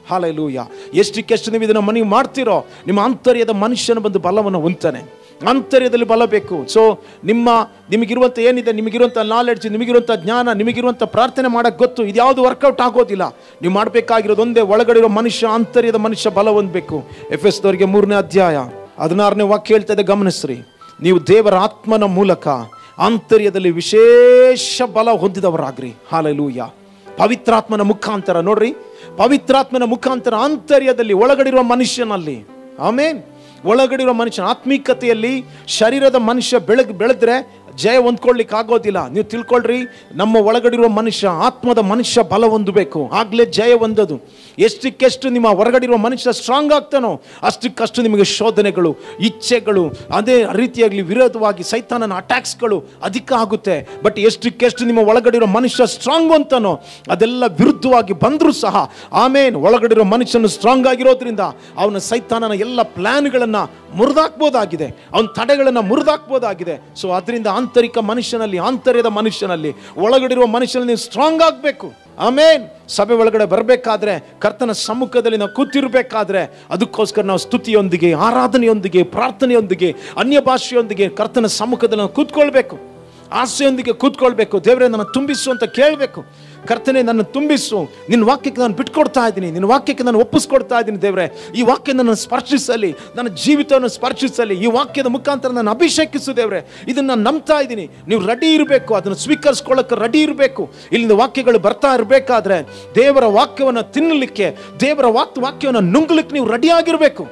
ಹಾಲೆಲೂಯ ಎಷ್ಟಕ್ಕೆಷ್ಟು ನೀವು ಇದನ್ನು ಮನೆ ಮಾಡ್ತೀರೋ ನಿಮ್ಮ ಆಂತರ್ಯದ ಮನುಷ್ಯನ ಬಂದು ಬಲವನ್ನು ಹೊಂತಾನೆ ಆಂತರ್ಯದಲ್ಲಿ ಬಲ ಬೇಕು ಸೊ ನಿಮ್ಮ ನಿಮಗಿರುವಂಥ ಏನಿದೆ ನಿಮಗಿರುವಂಥ ನಾಲೆಡ್ಜ್ ನಿಮಗಿರುವಂಥ ಜ್ಞಾನ ನಿಮಗಿರುವಂಥ ಪ್ರಾರ್ಥನೆ ಮಾಡೋಕ್ಕೆ ಗೊತ್ತು ಇದ್ಯಾವುದು ವರ್ಕೌಟ್ ಆಗೋದಿಲ್ಲ ನೀವು ಮಾಡಬೇಕಾಗಿರೋದು ಒಂದೇ ಒಳಗಡೆ ಇರೋ ಮನುಷ್ಯ ಆಂತರ್ಯದ ಮನುಷ್ಯ ಬಲ ಹೊಂದಬೇಕು ಎಫ್ ಎಸ್ ದವರಿಗೆ ಮೂರನೇ ಅಧ್ಯಾಯ ಹದಿನಾರನೇ ವಾಕ್ಯ ಹೇಳ್ತಾ ಇದೆ ಗಮನಿಸ್ರಿ ನೀವು ದೇವರ ಆತ್ಮನ ಮೂಲಕ ಆಂತರ್ಯದಲ್ಲಿ ವಿಶೇಷ ಬಲ ಹೊಂದಿದವರಾಗ್ರಿ ಹಾಲೆಲೂಯ ಪವಿತ್ರಾತ್ಮನ ಮುಖಾಂತರ ನೋಡ್ರಿ ಪವಿತ್ರಾತ್ಮನ ಮುಖಾಂತರ ಆಂತರ್ಯದಲ್ಲಿ ಒಳಗಡಿರುವ ಮನುಷ್ಯನಲ್ಲಿ ಆಮೇನ್ ಒಳಗಡಿರುವ ಮನುಷ್ಯನ ಆತ್ಮೀಕತೆಯಲ್ಲಿ ಶರೀರದ ಮನುಷ್ಯ ಬೆಳಗ್ ಬೆಳೆದ್ರೆ ಜಯ ಹೊಂದ್ಕೊಳ್ಲಿಕ್ಕೆ ಆಗೋದಿಲ್ಲ ನೀವು ತಿಳ್ಕೊಳ್ರಿ ನಮ್ಮ ಒಳಗಡಿರುವ ಮನುಷ್ಯ ಆತ್ಮದ ಮನುಷ್ಯ ಬಲ ಹೊಂದಬೇಕು ಆಗ್ಲೇ ಜಯ ಹೊಂದೋದು ಎಷ್ಟಕ್ಕೆಷ್ಟು ನಿಮ್ಮ ಹೊರಗಡಿರುವ ಮನುಷ್ಯ ಸ್ಟ್ರಾಂಗ್ ಆಗ್ತಾನೋ ಅಷ್ಟಕ್ಕಷ್ಟು ನಿಮಗೆ ಶೋಧನೆಗಳು ಇಚ್ಛೆಗಳು ಅದೇ ರೀತಿಯಾಗಲಿ ವಿರೋಧವಾಗಿ ಸೈತಾನನ ಅಟ್ಯಾಕ್ಸ್ಗಳು ಅಧಿಕ ಆಗುತ್ತೆ ಬಟ್ ಎಷ್ಟಕ್ಕೆಷ್ಟು ನಿಮ್ಮ ಒಳಗಡಿರೋ ಮನುಷ್ಯ ಸ್ಟ್ರಾಂಗ್ ಅಂತಾನೋ ಅದೆಲ್ಲ ವಿರುದ್ಧವಾಗಿ ಬಂದರೂ ಸಹ ಆಮೇನ್ ಒಳಗಡಿರೋ ಮನುಷ್ಯನು ಸ್ಟ್ರಾಂಗ್ ಆಗಿರೋದ್ರಿಂದ ಅವನ ಸೈತಾನನ ಎಲ್ಲ ಪ್ಲಾನ್ಗಳನ್ನು ಮುರಿದಾಕ್ಬೋದಾಗಿದೆ ಅವನ ತಡೆಗಳನ್ನು ಮುರಿದಾಕ್ಬೋದಾಗಿದೆ ಸೊ ಅದರಿಂದ ಆಂತರಿಕ ಮನುಷ್ಯನಲ್ಲಿ ಆಂತರ್ಯದ ಮನುಷ್ಯನಲ್ಲಿ ಒಳಗಡಿರುವ ಮನುಷ್ಯನಲ್ಲಿ ನೀವು ಸ್ಟ್ರಾಂಗ್ ಆಗಬೇಕು ಆಮೇನ್ ಸಭೆ ಒಳಗಡೆ ಬರಬೇಕಾದ್ರೆ ಕರ್ತನ ಸಮ್ಮುಖದಲ್ಲಿ ನಾವು ಕೂತಿರ್ಬೇಕಾದ್ರೆ ಅದಕ್ಕೋಸ್ಕರ ನಾವು ಸ್ತುತಿಯೊಂದಿಗೆ ಆರಾಧನೆಯೊಂದಿಗೆ ಪ್ರಾರ್ಥನೆಯೊಂದಿಗೆ ಅನ್ಯ ಭಾಷೆಯೊಂದಿಗೆ ಕರ್ತನ ಸಮ್ಮುಖದಲ್ಲಿ ನಾವು ಕೂತ್ಕೊಳ್ಬೇಕು ಆಸೆಯೊಂದಿಗೆ ಕೂತ್ಕೊಳ್ಬೇಕು ದೇವರೇ ನನ್ನ ತುಂಬಿಸು ಅಂತ ಕೇಳಬೇಕು ಕರ್ತನೆ ನನ್ನ ತುಂಬಿಸು ನಿನ್ನ ವಾಕ್ಯಕ್ಕೆ ನಾನು ಬಿಟ್ಕೊಡ್ತಾ ಇದ್ದೀನಿ ನಿನ್ನ ವಾಕ್ಯಕ್ಕೆ ನಾನು ಒಪ್ಪಿಸ್ಕೊಡ್ತಾ ಇದ್ದೀನಿ ದೇವರೇ ಈ ವಾಕ್ಯ ನನ್ನ ಸ್ಪರ್ಶಿಸಲಿ ನನ್ನ ಜೀವಿತವನ್ನು ಸ್ಪರ್ಶಿಸಲಿ ಈ ವಾಕ್ಯದ ಮುಖಾಂತರ ನಾನು ಅಭಿಷೇಕಿಸು ದೇವರೇ ಇದನ್ನು ನಾನು ನಂಬ್ತಾ ಇದ್ದೀನಿ ನೀವು ರೆಡಿ ಇರಬೇಕು ಅದನ್ನು ಸ್ವೀಕರಿಸ್ಕೊಳ್ಳೋಕೆ ರೆಡಿ ಇರಬೇಕು ಇಲ್ಲಿಂದ ವಾಕ್ಯಗಳು ಬರ್ತಾ ಇರಬೇಕಾದ್ರೆ ದೇವರ ವಾಕ್ಯವನ್ನು ತಿನ್ನಲಿಕ್ಕೆ ದೇವರ ವಾಕ್ ವಾಕ್ಯವನ್ನು ನುಂಗ್ಲಿಕ್ಕೆ ನೀವು ರೆಡಿ ಆಗಿರಬೇಕು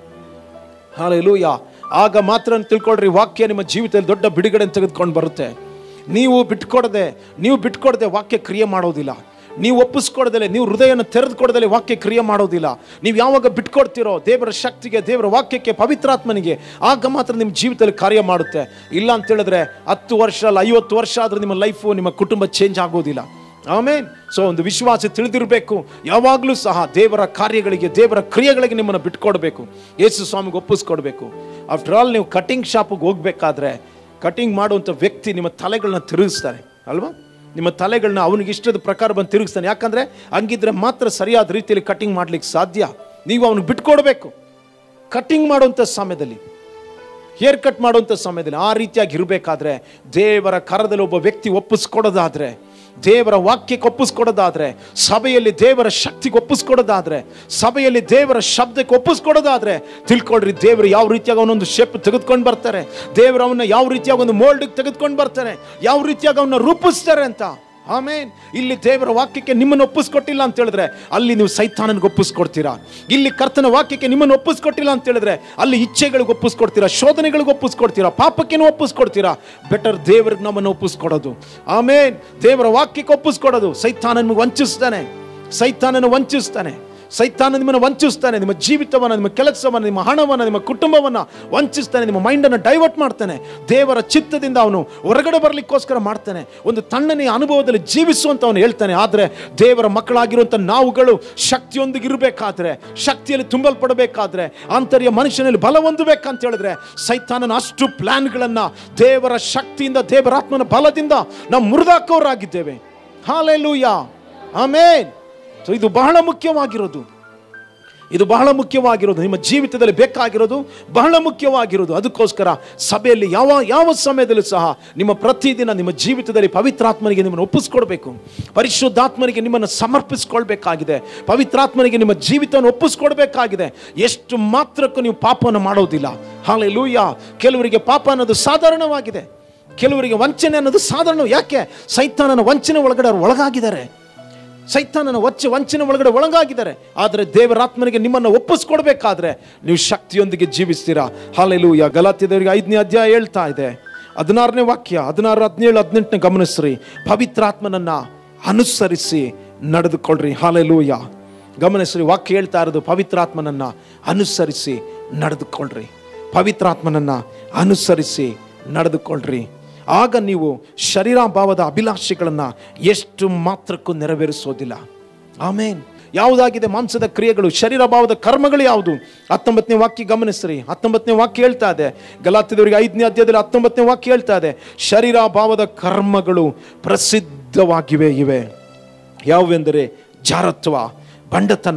ಹಾಲೆಲೂಯ ಆಗ ಮಾತ್ರ ತಿಳ್ಕೊಳ್ರಿ ವಾಕ್ಯ ನಿಮ್ಮ ಜೀವಿತದಲ್ಲಿ ದೊಡ್ಡ ಬಿಡುಗಡೆ ತೆಗೆದುಕೊಂಡು ಬರುತ್ತೆ ನೀವು ಬಿಟ್ಕೊಡದೆ ನೀವು ಬಿಟ್ಕೊಡದೆ ವಾಕ್ಯ ಕ್ರಿಯೆ ಮಾಡೋದಿಲ್ಲ ನೀವು ಒಪ್ಪಿಸ್ಕೊಡದಲೆ ನೀವು ಹೃದಯನ ತೆರೆದುಕೊಡದಲೆ ವಾಕ್ಯ ಕ್ರಿಯೆ ಮಾಡೋದಿಲ್ಲ ನೀವು ಯಾವಾಗ ಬಿಟ್ಕೊಡ್ತೀರೋ ದೇವರ ಶಕ್ತಿಗೆ ದೇವರ ವಾಕ್ಯಕ್ಕೆ ಪವಿತ್ರಾತ್ಮನಿಗೆ ಆಗ ಮಾತ್ರ ನಿಮ್ಮ ಜೀವಿತದಲ್ಲಿ ಕಾರ್ಯ ಮಾಡುತ್ತೆ ಇಲ್ಲ ಅಂತ ಹೇಳಿದ್ರೆ ಹತ್ತು ವರ್ಷ ಅಲ್ಲ ಐವತ್ತು ವರ್ಷ ಆದರೂ ನಿಮ್ಮ ಲೈಫು ನಿಮ್ಮ ಕುಟುಂಬ ಚೇಂಜ್ ಆಗೋದಿಲ್ಲ ಆಮೇನ್ ಸೊ ಒಂದು ವಿಶ್ವಾಸ ತಿಳಿದಿರಬೇಕು ಯಾವಾಗಲೂ ಸಹ ದೇವರ ಕಾರ್ಯಗಳಿಗೆ ದೇವರ ಕ್ರಿಯೆಗಳಿಗೆ ನಿಮ್ಮನ್ನು ಬಿಟ್ಕೊಡ್ಬೇಕು ಯೇಸು ಸ್ವಾಮಿಗೆ ಒಪ್ಪಿಸ್ಕೊಡ್ಬೇಕು ಆಫ್ಟರ್ ಆಲ್ ನೀವು ಕಟಿಂಗ್ ಶಾಪಿಗೆ ಹೋಗ್ಬೇಕಾದ್ರೆ ಕಟಿಂಗ್ ಮಾಡುವಂಥ ವ್ಯಕ್ತಿ ನಿಮ್ಮ ತಲೆಗಳನ್ನ ತಿರುಗಿಸ್ತಾರೆ ಅಲ್ವಾ ನಿಮ್ಮ ತಲೆಗಳನ್ನ ಅವನಿಗೆ ಇಷ್ಟದ ಪ್ರಕಾರ ಬಂದು ತಿರುಗಿಸ್ತಾನೆ ಯಾಕಂದ್ರೆ ಹಂಗಿದ್ರೆ ಮಾತ್ರ ಸರಿಯಾದ ರೀತಿಯಲ್ಲಿ ಕಟಿಂಗ್ ಮಾಡ್ಲಿಕ್ಕೆ ಸಾಧ್ಯ ನೀವು ಅವನಿಗೆ ಬಿಟ್ಕೊಡ್ಬೇಕು ಕಟಿಂಗ್ ಮಾಡುವಂಥ ಸಮಯದಲ್ಲಿ ಹೇರ್ ಕಟ್ ಮಾಡುವಂಥ ಸಮಯದಲ್ಲಿ ಆ ರೀತಿಯಾಗಿ ಇರಬೇಕಾದ್ರೆ ದೇವರ ಕರದಲ್ಲಿ ಒಬ್ಬ ವ್ಯಕ್ತಿ ಒಪ್ಪಿಸ್ಕೊಡೋದಾದ್ರೆ ದೇವರ ವಾಕ್ಯಕ್ಕೆ ಒಪ್ಪಿಸ್ಕೊಡೋದಾದ್ರೆ ಸಭೆಯಲ್ಲಿ ದೇವರ ಶಕ್ತಿಗೆ ಒಪ್ಪಿಸ್ಕೊಡೋದಾದ್ರೆ ಸಭೆಯಲ್ಲಿ ದೇವರ ಶಬ್ದಕ್ಕೆ ಒಪ್ಪಿಸ್ಕೊಡೋದಾದ್ರೆ ತಿಳ್ಕೊಳ್ರಿ ದೇವರು ಯಾವ ರೀತಿಯಾಗಿ ಅವನೊಂದು ಶೇಪ್ ತೆಗೆದುಕೊಂಡು ಬರ್ತಾರೆ ದೇವರು ಅವನ್ನ ಯಾವ ರೀತಿಯಾಗಿ ಒಂದು ಮೋಲ್ಡ್ಗೆ ತೆಗೆದುಕೊಂಡು ಬರ್ತಾರೆ ಯಾವ ರೀತಿಯಾಗಿ ಅವನ್ನ ರೂಪಿಸ್ತಾರೆ ಅಂತ ಆಮೇನ್ ಇಲ್ಲಿ ದೇವರ ವಾಕ್ಯಕ್ಕೆ ನಿಮ್ಮನ್ನು ಒಪ್ಪಿಸ್ಕೊಟ್ಟಿಲ್ಲ ಅಂತ ಹೇಳಿದ್ರೆ ಅಲ್ಲಿ ನೀವು ಸೈತಾನನಿಗೆ ಒಪ್ಪಿಸ್ಕೊಡ್ತೀರಾ ಇಲ್ಲಿ ಕರ್ತನ ವಾಕ್ಯಕ್ಕೆ ನಿಮ್ಮನ್ನು ಒಪ್ಪಿಸ್ಕೊಟ್ಟಿಲ್ಲ ಅಂತ ಹೇಳಿದ್ರೆ ಅಲ್ಲಿ ಇಚ್ಛೆಗಳಿಗೆ ಒಪ್ಪಿಸ್ಕೊಡ್ತೀರಾ ಶೋಧನೆಗಳಿಗೆ ಒಪ್ಪಿಸ್ಕೊಡ್ತೀರಾ ಪಾಪಕ್ಕೇನು ಒಪ್ಪಿಸ್ಕೊಡ್ತೀರಾ ಬೆಟರ್ ದೇವರಿಗೆ ನಮ್ಮನ್ನು ಒಪ್ಪಿಸ್ಕೊಡೋದು ಆಮೇನ್ ದೇವರ ವಾಕ್ಯಕ್ಕೆ ಒಪ್ಪಿಸ್ಕೊಡೋದು ಸೈತಾನ ನಿಮಗೆ ವಂಚಿಸ್ತಾನೆ ಸೈತಾನನ್ನು ವಂಚಿಸ್ತಾನೆ ಸೈತಾನ ನಿಮ್ಮನ್ನು ವಂಚಿಸ್ತಾನೆ ನಿಮ್ಮ ಜೀವಿತವನ್ನು ನಿಮ್ಮ ಕೆಲಸವನ್ನು ನಿಮ್ಮ ಹಣವನ್ನು ನಿಮ್ಮ ಕುಟುಂಬವನ್ನು ವಂಚಿಸ್ತಾನೆ ನಿಮ್ಮ ಮೈಂಡನ್ನು ಡೈವರ್ಟ್ ಮಾಡ್ತಾನೆ ದೇವರ ಚಿತ್ತದಿಂದ ಅವನು ಹೊರಗಡೆ ಬರಲಿಕ್ಕೋಸ್ಕರ ಮಾಡ್ತಾನೆ ಒಂದು ತಣ್ಣನೆಯ ಅನುಭವದಲ್ಲಿ ಜೀವಿಸುವಂತ ಅವನು ಹೇಳ್ತಾನೆ ಆದರೆ ದೇವರ ಮಕ್ಕಳಾಗಿರುವಂಥ ನಾವುಗಳು ಶಕ್ತಿಯೊಂದಿಗೆ ಇರಬೇಕಾದ್ರೆ ಶಕ್ತಿಯಲ್ಲಿ ತುಂಬಲ್ಪಡಬೇಕಾದ್ರೆ ಆಂತರ್ಯ ಮನುಷ್ಯನಲ್ಲಿ ಬಲ ಹೊಂದಬೇಕಂತ ಹೇಳಿದ್ರೆ ಸೈತಾನನ ಅಷ್ಟು ಪ್ಲಾನ್ಗಳನ್ನು ದೇವರ ಶಕ್ತಿಯಿಂದ ದೇವರಾತ್ಮನ ಬಲದಿಂದ ನಾವು ಮುರಿದಾಕೋರಾಗಿದ್ದೇವೆ ಹಾಲೆಲೂಯ ಆಮೇನ್ ಸೊ ಇದು ಬಹಳ ಮುಖ್ಯವಾಗಿರೋದು ಇದು ಬಹಳ ಮುಖ್ಯವಾಗಿರೋದು ನಿಮ್ಮ ಜೀವಿತದಲ್ಲಿ ಬೇಕಾಗಿರೋದು ಬಹಳ ಮುಖ್ಯವಾಗಿರೋದು ಅದಕ್ಕೋಸ್ಕರ ಸಭೆಯಲ್ಲಿ ಯಾವ ಯಾವ ಸಮಯದಲ್ಲೂ ಸಹ ನಿಮ್ಮ ಪ್ರತಿದಿನ ನಿಮ್ಮ ಜೀವಿತದಲ್ಲಿ ಪವಿತ್ರಾತ್ಮನಿಗೆ ನಿಮ್ಮನ್ನು ಒಪ್ಪಿಸ್ಕೊಡ್ಬೇಕು ಪರಿಶುದ್ಧಾತ್ಮನಿಗೆ ನಿಮ್ಮನ್ನು ಸಮರ್ಪಿಸ್ಕೊಳ್ಬೇಕಾಗಿದೆ ಪವಿತ್ರಾತ್ಮನಿಗೆ ನಿಮ್ಮ ಜೀವಿತವನ್ನು ಒಪ್ಪಿಸ್ಕೊಡ್ಬೇಕಾಗಿದೆ ಎಷ್ಟು ಮಾತ್ರಕ್ಕೂ ನೀವು ಪಾಪವನ್ನು ಮಾಡೋದಿಲ್ಲ ಹಾಲೆ ಲೂಯ ಕೆಲವರಿಗೆ ಪಾಪ ಅನ್ನೋದು ಸಾಧಾರಣವಾಗಿದೆ ಕೆಲವರಿಗೆ ವಂಚನೆ ಅನ್ನೋದು ಸಾಧಾರಣ ಯಾಕೆ ಸೈತಾನನ ವಂಚನೆ ಒಳಗಡೆ ಅವ್ರು ಒಳಗಾಗಿದ್ದಾರೆ ಸೈತಾನನ ವಚ್ಚ ವಂಚನೆ ಒಳಗಡೆ ಒಳಗಾಗಿದ್ದಾರೆ ಆದರೆ ದೇವರಾತ್ಮನಿಗೆ ನಿಮ್ಮನ್ನು ಒಪ್ಪಿಸ್ಕೊಡ್ಬೇಕಾದ್ರೆ ನೀವು ಶಕ್ತಿಯೊಂದಿಗೆ ಜೀವಿಸ್ತೀರಾ ಹಾಲೆಲೂಯ ಗಲಾತ್ಯದವರಿಗೆ ಐದನೇ ಅಧ್ಯಾಯ ಹೇಳ್ತಾ ಇದೆ ಹದಿನಾರನೇ ವಾಕ್ಯ ಹದಿನಾರು ಹದಿನೇಳು ಹದಿನೆಂಟನೇ ಗಮನಿಸ್ರಿ ಪವಿತ್ರಾತ್ಮನನ್ನ ಅನುಸರಿಸಿ ನಡೆದುಕೊಳ್ಳ್ರಿ ಹಾಲೆಲೂಯ ಗಮನಿಸ್ರಿ ವಾಕ್ಯ ಹೇಳ್ತಾ ಇರೋದು ಪವಿತ್ರಾತ್ಮನನ್ನ ಅನುಸರಿಸಿ ನಡೆದುಕೊಳ್ಳ್ರಿ ಪವಿತ್ರಾತ್ಮನನ್ನ ಅನುಸರಿಸಿ ನಡೆದುಕೊಳ್ಳ್ರಿ ಆಗ ನೀವು ಶರೀರಾಭಾವದ ಅಭಿಲಾಷೆಗಳನ್ನು ಎಷ್ಟು ಮಾತ್ರಕ್ಕೂ ನೆರವೇರಿಸೋದಿಲ್ಲ ಆಮೇನ್ ಯಾವುದಾಗಿದೆ ಮಾಂಸದ ಕ್ರಿಯೆಗಳು ಶರೀರಭಾವದ ಕರ್ಮಗಳು ಯಾವುದು ಹತ್ತೊಂಬತ್ತನೇ ವಾಕ್ಯ ಗಮನಿಸ್ರಿ ಹತ್ತೊಂಬತ್ತನೇ ವಾಕ್ಯ ಹೇಳ್ತಾ ಇದೆ ಗಲಾತ್ಯದವರಿಗೆ ಐದನೇ ಅಧ್ಯಾಯದಲ್ಲಿ ಹತ್ತೊಂಬತ್ತನೇ ವಾಕ್ಯ ಹೇಳ್ತಾ ಇದೆ ಶರೀರಾಭಾವದ ಕರ್ಮಗಳು ಪ್ರಸಿದ್ಧವಾಗಿವೆ ಇವೆ ಯಾವುವೆಂದರೆ ಜಾರತ್ವ ಬಂಡತನ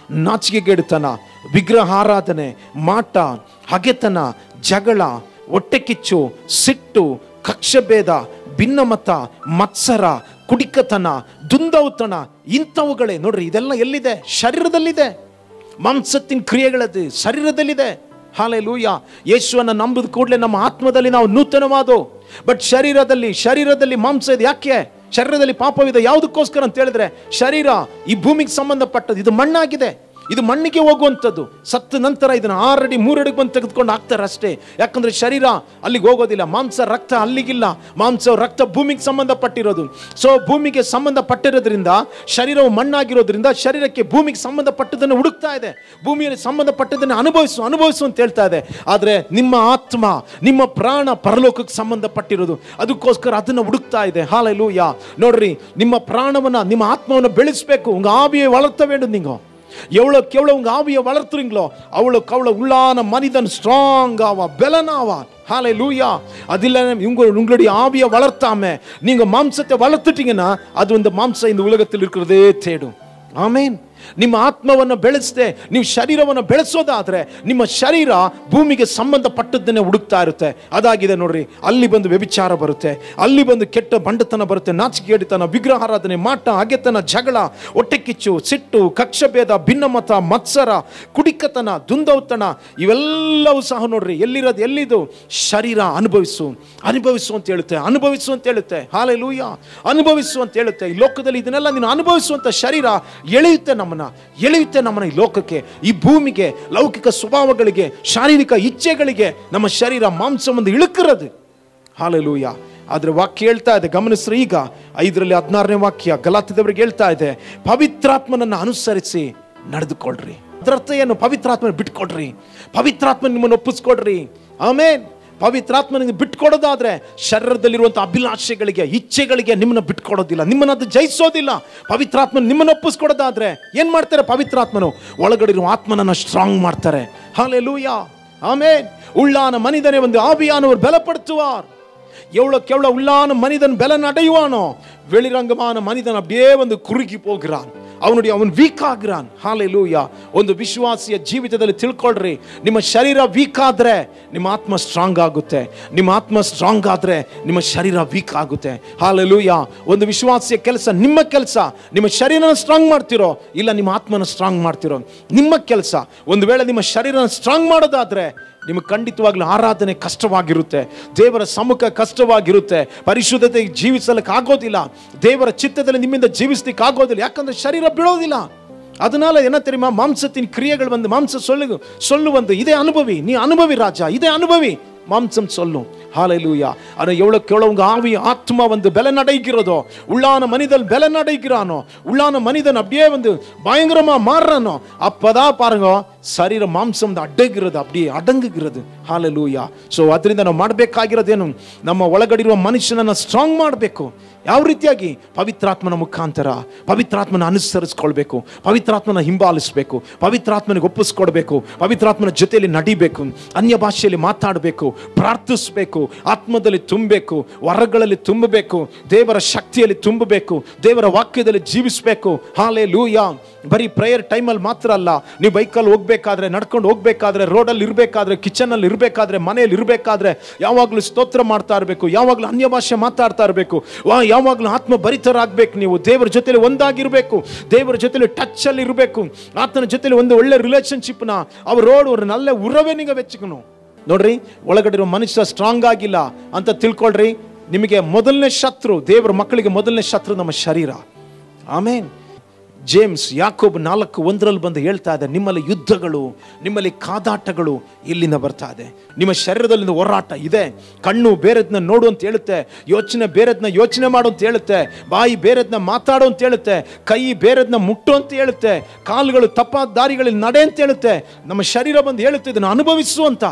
ನಾಚಿಕೆಗೇಡುತನ ವಿಗ್ರಹಾರಾಧನೆ ಮಾಟ ಹಗೆತನ ಜಗಳ ಹೊಟ್ಟೆಕಿಚ್ಚು ಸಿಟ್ಟು ಕಕ್ಷಭೇದ ಭಿನ್ನಮತ ಮತ್ಸರ ಕುಡಿಕತನ ದುಂದೌತಣ ಇಂಥವುಗಳೇ ನೋಡ್ರಿ ಇದೆಲ್ಲ ಎಲ್ಲಿದೆ ಶರೀರದಲ್ಲಿದೆ ಮಾಂಸತ್ತಿನ ಕ್ರಿಯೆಗಳದ್ದು ಶರೀರದಲ್ಲಿದೆ ಹಾಲೆ ಲೂಯ ಯೇಸುವನ್ನ ನಂಬಿದ ಕೂಡಲೇ ನಮ್ಮ ಆತ್ಮದಲ್ಲಿ ನಾವು ನೂತನವಾದೋ ಬಟ್ ಶರೀರದಲ್ಲಿ ಶರೀರದಲ್ಲಿ ಮಾಂಸ ಇದೆ ಯಾಕೆ ಶರೀರದಲ್ಲಿ ಪಾಪವಿದೆ ಯಾವುದಕ್ಕೋಸ್ಕರ ಅಂತ ಹೇಳಿದ್ರೆ ಶರೀರ ಈ ಭೂಮಿಗೆ ಸಂಬಂಧಪಟ್ಟದ್ದು ಇದು ಮಣ್ಣಾಗಿದೆ ಇದು ಮಣ್ಣಿಗೆ ಹೋಗುವಂಥದ್ದು ಸತ್ತ ನಂತರ ಇದನ್ನ ಆರಡಿ ಮೂರಡಿ ಬಂದು ತೆಗೆದುಕೊಂಡು ಹಾಕ್ತಾರೆ ಅಷ್ಟೇ ಯಾಕಂದ್ರೆ ಶರೀರ ಅಲ್ಲಿಗೆ ಹೋಗೋದಿಲ್ಲ ಮಾಂಸ ರಕ್ತ ಅಲ್ಲಿಗಿಲ್ಲ ಮಾಂಸ ರಕ್ತ ಭೂಮಿಗೆ ಸಂಬಂಧಪಟ್ಟಿರೋದು ಸೊ ಭೂಮಿಗೆ ಸಂಬಂಧಪಟ್ಟಿರೋದ್ರಿಂದ ಶರೀರವು ಮಣ್ಣಾಗಿರೋದ್ರಿಂದ ಶರೀರಕ್ಕೆ ಭೂಮಿಗೆ ಸಂಬಂಧಪಟ್ಟದನ್ನು ಹುಡುಕ್ತಾ ಇದೆ ಭೂಮಿಯಲ್ಲಿ ಸಂಬಂಧಪಟ್ಟದನ್ನು ಅನುಭವಿಸು ಅನುಭವಿಸು ಅಂತ ಹೇಳ್ತಾ ಇದೆ ಆದರೆ ನಿಮ್ಮ ಆತ್ಮ ನಿಮ್ಮ ಪ್ರಾಣ ಪರಲೋಕಕ್ಕೆ ಸಂಬಂಧಪಟ್ಟಿರೋದು ಅದಕ್ಕೋಸ್ಕರ ಅದನ್ನು ಹುಡುಕ್ತಾ ಇದೆ ಹಾಲೆಲೂಯ ನೋಡ್ರಿ ನಿಮ್ಮ ಪ್ರಾಣವನ್ನ ನಿಮ್ಮ ಆತ್ಮವನ್ನು ಬೆಳೆಸಬೇಕು ಉಂಗ ಆವಿயை வளர்த்த வேண்டும் நீங்க எவ்வளோக்கு எவ்வளோ உங்க ஆவியை வளர்த்துறீங்களோ அவ்வளோக்கு அவ்வளோ உள்ளான மனிதன் ஸ்ட்ராங் ஆவான் பலனாவான் ஹாலை லூயா அது இல்லை உங்க உங்களுடைய ஆவியை வளர்த்தாம நீங்க மாம்சத்தை வளர்த்துட்டீங்கன்னா அது இந்த மாம்சம் இந்த உலகத்தில் இருக்கிறதே தேடும் ಆಮೇನ್ ನಿಮ್ಮ ಆತ್ಮವನ್ನು ಬೆಳೆಸದೆ ನೀವು ಶರೀರವನ್ನು ಬೆಳೆಸೋದಾದ್ರೆ ನಿಮ್ಮ ಶರೀರ ಭೂಮಿಗೆ ಸಂಬಂಧಪಟ್ಟದ್ದನ್ನೇ ಹುಡುಕ್ತಾ ಇರುತ್ತೆ ಅದಾಗಿದೆ ನೋಡ್ರಿ ಅಲ್ಲಿ ಬಂದು ವ್ಯಭಿಚಾರ ಬರುತ್ತೆ ಅಲ್ಲಿ ಬಂದು ಕೆಟ್ಟ ಬಂಡತನ ಬರುತ್ತೆ ನಾಚಿಕೆಡಿತನ ವಿಗ್ರಹಾರಾಧನೆ ಮಾಟ ಅಗೆತನ ಜಗಳ ಹೊಟ್ಟೆಕಿಚ್ಚು ಸಿಟ್ಟು ಕಕ್ಷಭೇದ ಭಿನ್ನಮತ ಮತ್ಸರ ಕುಡಿಕತನ ದುಂದೌತಣ ಇವೆಲ್ಲವೂ ಸಹ ನೋಡ್ರಿ ಎಲ್ಲಿರೋದು ಎಲ್ಲಿದು ಶರೀರ ಅನುಭವಿಸು ಅನುಭವಿಸು ಅಂತ ಹೇಳುತ್ತೆ ಅನುಭವಿಸು ಅಂತ ಹೇಳುತ್ತೆ ಹಾಲೆ ಲೂಯ ಅನುಭವಿಸು ಅಂತ ಹೇಳುತ್ತೆ ಈ ಲೋಕದಲ್ಲಿ ಇದನ್ನೆಲ್ಲ ನೀನು ಅನುಭವಿಸುವಂತ ಶರೀರ ಎಳೆಯುತ್ತೆ ನಮ್ಮನ್ನ ಎಳೆಯುತ್ತೆ ನಮ್ಮನ್ನ ಈ ಲೋಕಕ್ಕೆ ಈ ಭೂಮಿಗೆ ಲೌಕಿಕ ಸ್ವಭಾವಗಳಿಗೆ ಶಾರೀರಿಕ ಇಚ್ಛೆಗಳಿಗೆ ನಮ್ಮ ಶರೀರ ಮಾಂಸ ಒಂದು ಇಳುಕಿರೋದು ಹಾಲೆಲೂಯ ಆದ್ರೆ ವಾಕ್ಯ ಹೇಳ್ತಾ ಇದೆ ಗಮನಿಸ್ರಿ ಈಗ ಐದರಲ್ಲಿ ಹದಿನಾರನೇ ವಾಕ್ಯ ಗಲಾತಿದವರಿಗೆ ಹೇಳ್ತಾ ಇದೆ ಪವಿತ್ರಾತ್ಮನನ್ನು ಅನುಸರಿಸಿ ನಡೆದುಕೊಳ್ರಿ ಅದರರ್ಥ ಏನು ಪವಿತ್ರಾತ್ಮನ ಬಿಟ್ಕೊಡ್ರಿ ಪವಿತ್ರಾತ್ಮ ನಿಮ್ಮನ್ನು ಒಪ್ಪಿಸ್ಕೊಡ್ರಿ ಆಮೇನ್ ಪವಿತ್ರಾತ್ಮನಿಗೆ ಬಿಟ್ಕೊಡೋದಾದ್ರೆ ಶರೀರದಲ್ಲಿರುವಂಥ ಅಭಿಲಾಷೆಗಳಿಗೆ ಇಚ್ಛೆಗಳಿಗೆ ನಿಮ್ಮನ್ನ ಬಿಟ್ಕೊಡೋದಿಲ್ಲ ನಿಮ್ಮನ್ನ ಅದು ಜಯಿಸೋದಿಲ್ಲ ಪವಿತ್ರಾತ್ಮನ ನಿಮ್ಮನ್ನ ಒಪ್ಪಿಸ್ಕೊಡೋದಾದ್ರೆ ಏನ್ ಮಾಡ್ತಾರೆ ಪವಿತ್ರಾತ್ಮನು ಒಳಗಡೆ ಇರುವ ಆತ್ಮನನ್ನ ಸ್ಟ್ರಾಂಗ್ ಮಾಡ್ತಾರೆ ಹಾಲೆ ಲೂಯ ಆಮೇನ್ ಉಳ್ಳಾನ ಮನಿದನೆ ಒಂದು ஆவியானவர் பலப்படுத்துவார் எவ்வளோக்கு எவ்வளோ உள்ளான மனிதன் பலன் அடைவானோ வெளிரங்கமான மனிதன் அப்படியே வந்து குறுகி போகிறான் ಅವನುடைய ಅವನು ವೀಕ್ ಆಗಿರಾನ್ ಹಾಲೆ ಲೂಯ ಒಂದು ವಿಶ್ವಾಸಿಯ ಜೀವಿತದಲ್ಲಿ ತಿಳ್ಕೊಳ್ರಿ ನಿಮ್ಮ ಶರೀರ ವೀಕ್ ಆದ್ರೆ ನಿಮ್ಮ ಆತ್ಮ ಸ್ಟ್ರಾಂಗ್ ಆಗುತ್ತೆ ನಿಮ್ಮ ಆತ್ಮ ಸ್ಟ್ರಾಂಗ್ ಆದ್ರೆ ನಿಮ್ಮ ಶರೀರ ವೀಕ್ ಆಗುತ್ತೆ ಹಾಲೆ ಲೂಯ ಒಂದು ವಿಶ್ವಾಸಿಯ ಕೆಲಸ ನಿಮ್ಮ ಕೆಲಸ ನಿಮ್ಮ ಶರೀರನ ಸ್ಟ್ರಾಂಗ್ ಮಾಡ್ತಿರೋ ಇಲ್ಲ ನಿಮ್ಮ ಆತ್ಮನ ಸ್ಟ್ರಾಂಗ್ ಮಾಡ್ತಿರೋ ನಿಮ್ಮ ಕೆಲಸ ಒಂದು ವೇಳೆ ನಿಮ್ಮ ಶರೀರನ ಸ್ಟ್ರಾಂಗ್ ಮಾಡೋದಾದ್ರೆ ನಿಮಗೆ ಖಂಡಿತವಾಗ್ಲೂ ಆರಾಧನೆ ಕಷ್ಟವಾಗಿರುತ್ತೆ ದೇವರ ಸಮ್ಮುಖ ಕಷ್ಟವಾಗಿರುತ್ತೆ ಪರಿಶುದ್ಧತೆ ಜೀವಿಸಲಿಕ್ಕೆ ಆಗೋದಿಲ್ಲ ದೇವರ ಚಿತ್ತದಲ್ಲಿ ನಿಮ್ಮಿಂದ ಜೀವಿಸ್ಲಿಕ್ಕೆ ಆಗೋದಿಲ್ಲ ಯಾಕಂದ್ರೆ ಶರೀರ ಬಿಡೋದಿಲ್ಲ அதனால என்ன தெரியுமா மாம்சத்தின் கிரியைகள் வந்து மாம்சம் சொல்லு சொல்லு வந்து இதே அனுபவி நீ அனுபவி ராஜா இதே அனுபவி மாம்சம் சொல்லும் ஹாலைலூயா ஆனால் எவ்வளோக்கு எவ்வளோ உங்கள் ஆவி ஆத்மா வந்து பலனடைகிறதோ உள்ளான மனிதன் பலனடைகிறானோ உள்ளான மனிதன் அப்படியே வந்து பயங்கரமா மாறுறானோ அப்பதான் பாருங்க ಶರೀರ ಮಾಂಸಂದ ಅಡ್ಡಗಿರೋದು அப்படியே ಅಡಂಗಿರೋದು ಹಾಲೆಲೂಯ ಸೊ ಅದರಿಂದ ನಾವು ಮಾಡಬೇಕಾಗಿರೋದೇನು ನಮ್ಮ ಒಳಗಡಿರುವ ಮನುಷ್ಯನನ್ನು ಸ್ಟ್ರಾಂಗ್ ಮಾಡಬೇಕು ಯಾವ ರೀತಿಯಾಗಿ ಪವಿತ್ರಾತ್ಮನ ಮುಖಾಂತರ ಪವಿತ್ರಾತ್ಮನ ಅನುಸರಿಸ್ಕೊಳ್ಬೇಕು ಪವಿತ್ರಾತ್ಮನ ಹಿಂಬಾಲಿಸಬೇಕು ಪವಿತ್ರಾತ್ಮನಿಗೆ ಒಪ್ಪಿಸ್ಕೊಡ್ಬೇಕು ಪವಿತ್ರಾತ್ಮನ ಜೊತೆಯಲ್ಲಿ ನಡಿಬೇಕು ಅನ್ಯ ಭಾಷೆಯಲ್ಲಿ ಮಾತಾಡಬೇಕು ಪ್ರಾರ್ಥಿಸಬೇಕು ಆತ್ಮದಲ್ಲಿ ತುಂಬಬೇಕು ವರಗಳಲ್ಲಿ ತುಂಬಬೇಕು ದೇವರ ಶಕ್ತಿಯಲ್ಲಿ ತುಂಬಬೇಕು ದೇವರ ವಾಕ್ಯದಲ್ಲಿ ಜೀವಿಸಬೇಕು ಹಾಲೆ ಲೂಯ ಬರೀ ಪ್ರೇಯರ್ ಟೈಮಲ್ಲಿ ಮಾತ್ರ ಅಲ್ಲ ನೀವು ಬೈಕಲ್ಲಿ ಹೋಗ್ಬೇಕಾದ್ರೆ ನಡ್ಕೊಂಡು ಹೋಗ್ಬೇಕಾದ್ರೆ ರೋಡಲ್ಲಿ ಇರಬೇಕಾದ್ರೆ ಕಿಚನಲ್ಲಿ ಇರಬೇಕಾದ್ರೆ ಮನೆಯಲ್ಲಿ ಇರಬೇಕಾದ್ರೆ ಯಾವಾಗಲೂ ಸ್ತೋತ್ರ ಮಾಡ್ತಾ ಇರಬೇಕು ಯಾವಾಗಲೂ ಅನ್ಯ ಭಾಷೆ ಮಾತಾಡ್ತಾ ಇರಬೇಕು ವಾ ಯಾವಾಗಲೂ ಆತ್ಮ ಭರಿತರಾಗಬೇಕು ನೀವು ದೇವರ ಜೊತೆಲಿ ಒಂದಾಗಿರಬೇಕು ದೇವರ ಜೊತೆಲಿ ಟಚ್ ಅಲ್ಲಿ ಇರಬೇಕು ಆತನ ಜೊತೆಲಿ ಒಂದು ಒಳ್ಳೆ ರಿಲೇಶನ್ಶಿಪ್ನ ಅವರೋಡು ஒரு நல்ல உறவை நீங்க வச்சுக்கணும் ನೋಡ್ರಿ ಒಳಗಡೆ ಇರೋ ಮನುಷ್ಯ ಸ್ಟ್ರಾಂಗ್ ಆಗಿಲ್ಲ ಅಂತ ತಿಳ್ಕೊಳ್ರಿ ನಿಮಗೆ ಮೊದಲನೇ ಶತ್ರು ದೇವರ ಮಕ್ಕಳಿಗೆ ಮೊದಲನೇ ಶತ್ರು ನಮ್ಮ ಶರೀರ ಆಮೇನ್ ಜೇಮ್ಸ್ ಯಾಕೋಬ್ ನಾಲ್ಕು ಒಂದರಲ್ಲಿ ಬಂದು ಹೇಳ್ತಾ ಇದೆ ನಿಮ್ಮಲ್ಲಿ ಯುದ್ಧಗಳು ನಿಮ್ಮಲ್ಲಿ ಕಾದಾಟಗಳು ಇಲ್ಲಿಂದ ಬರ್ತಾ ಇದೆ ನಿಮ್ಮ ಶರೀರದಲ್ಲಿ ಹೋರಾಟ ಇದೆ ಕಣ್ಣು ಬೇರೆದ್ನ ನೋಡು ಅಂತ ಹೇಳುತ್ತೆ ಯೋಚನೆ ಬೇರೆದ್ನ ಯೋಚನೆ ಮಾಡು ಅಂತ ಹೇಳುತ್ತೆ ಬಾಯಿ ಬೇರೆದ್ನ ಮಾತಾಡು ಅಂತ ಹೇಳುತ್ತೆ ಕೈ ಬೇರೆದ್ನ ಮುಟ್ಟು ಅಂತ ಹೇಳುತ್ತೆ ಕಾಲುಗಳು ತಪ್ಪಾದ ದಾರಿಗಳಲ್ಲಿ ನಡೆ ಅಂತ ಹೇಳುತ್ತೆ ನಮ್ಮ ಶರೀರ ಬಂದು ಹೇಳುತ್ತೆ ಇದನ್ನು ಅನುಭವಿಸು ಅಂತ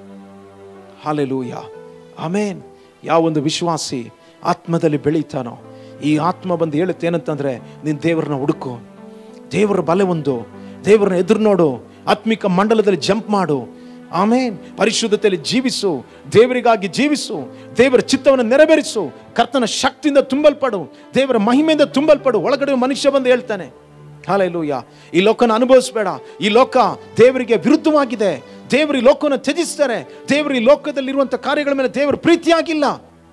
ಹಾಲೆಲೂಯ ಆಮೇನ್ ಯಾವೊಂದು ವಿಶ್ವಾಸಿ ಆತ್ಮದಲ್ಲಿ ಬೆಳೀತಾನೋ ಈ ಆತ್ಮ ಬಂದು ಹೇಳುತ್ತೆ ಏನಂತಂದ್ರೆ ನೀನು ದೇವರನ್ನ ಹುಡುಕು ದೇವರ ಬಲೆ ಒಂದು ದೇವರನ್ನ ಎದುರು ನೋಡು ಆತ್ಮಿಕ ಮಂಡಲದಲ್ಲಿ ಜಂಪ್ ಮಾಡು ಆಮೇನ್ ಪರಿಶುದ್ಧತೆಯಲ್ಲಿ ಜೀವಿಸು ದೇವರಿಗಾಗಿ ಜೀವಿಸು ದೇವರ ಚಿತ್ತವನ್ನು ನೆರವೇರಿಸು ಕರ್ತನ ಶಕ್ತಿಯಿಂದ ತುಂಬಲ್ಪಡು ದೇವರ ಮಹಿಮೆಯಿಂದ ತುಂಬಲ್ಪಡು ಒಳಗಡೆ ಮನುಷ್ಯ ಬಂದು ಹೇಳ್ತಾನೆ ಹಾಲೆಲೂಯ ಈ ಲೋಕನ ಅನುಭವಿಸ್ಬೇಡ ಈ ಲೋಕ ದೇವರಿಗೆ ವಿರುದ್ಧವಾಗಿದೆ ದೇವರು ಈ ಲೋಕವನ್ನು ತ್ಯಜಿಸ್ತಾರೆ ದೇವರು ಈ ಲೋಕದಲ್ಲಿರುವಂಥ ಕಾರ್ಯಗಳ ಮೇಲೆ ದೇವರು ಪ್ರೀತಿಯಾಗಿಲ್ಲ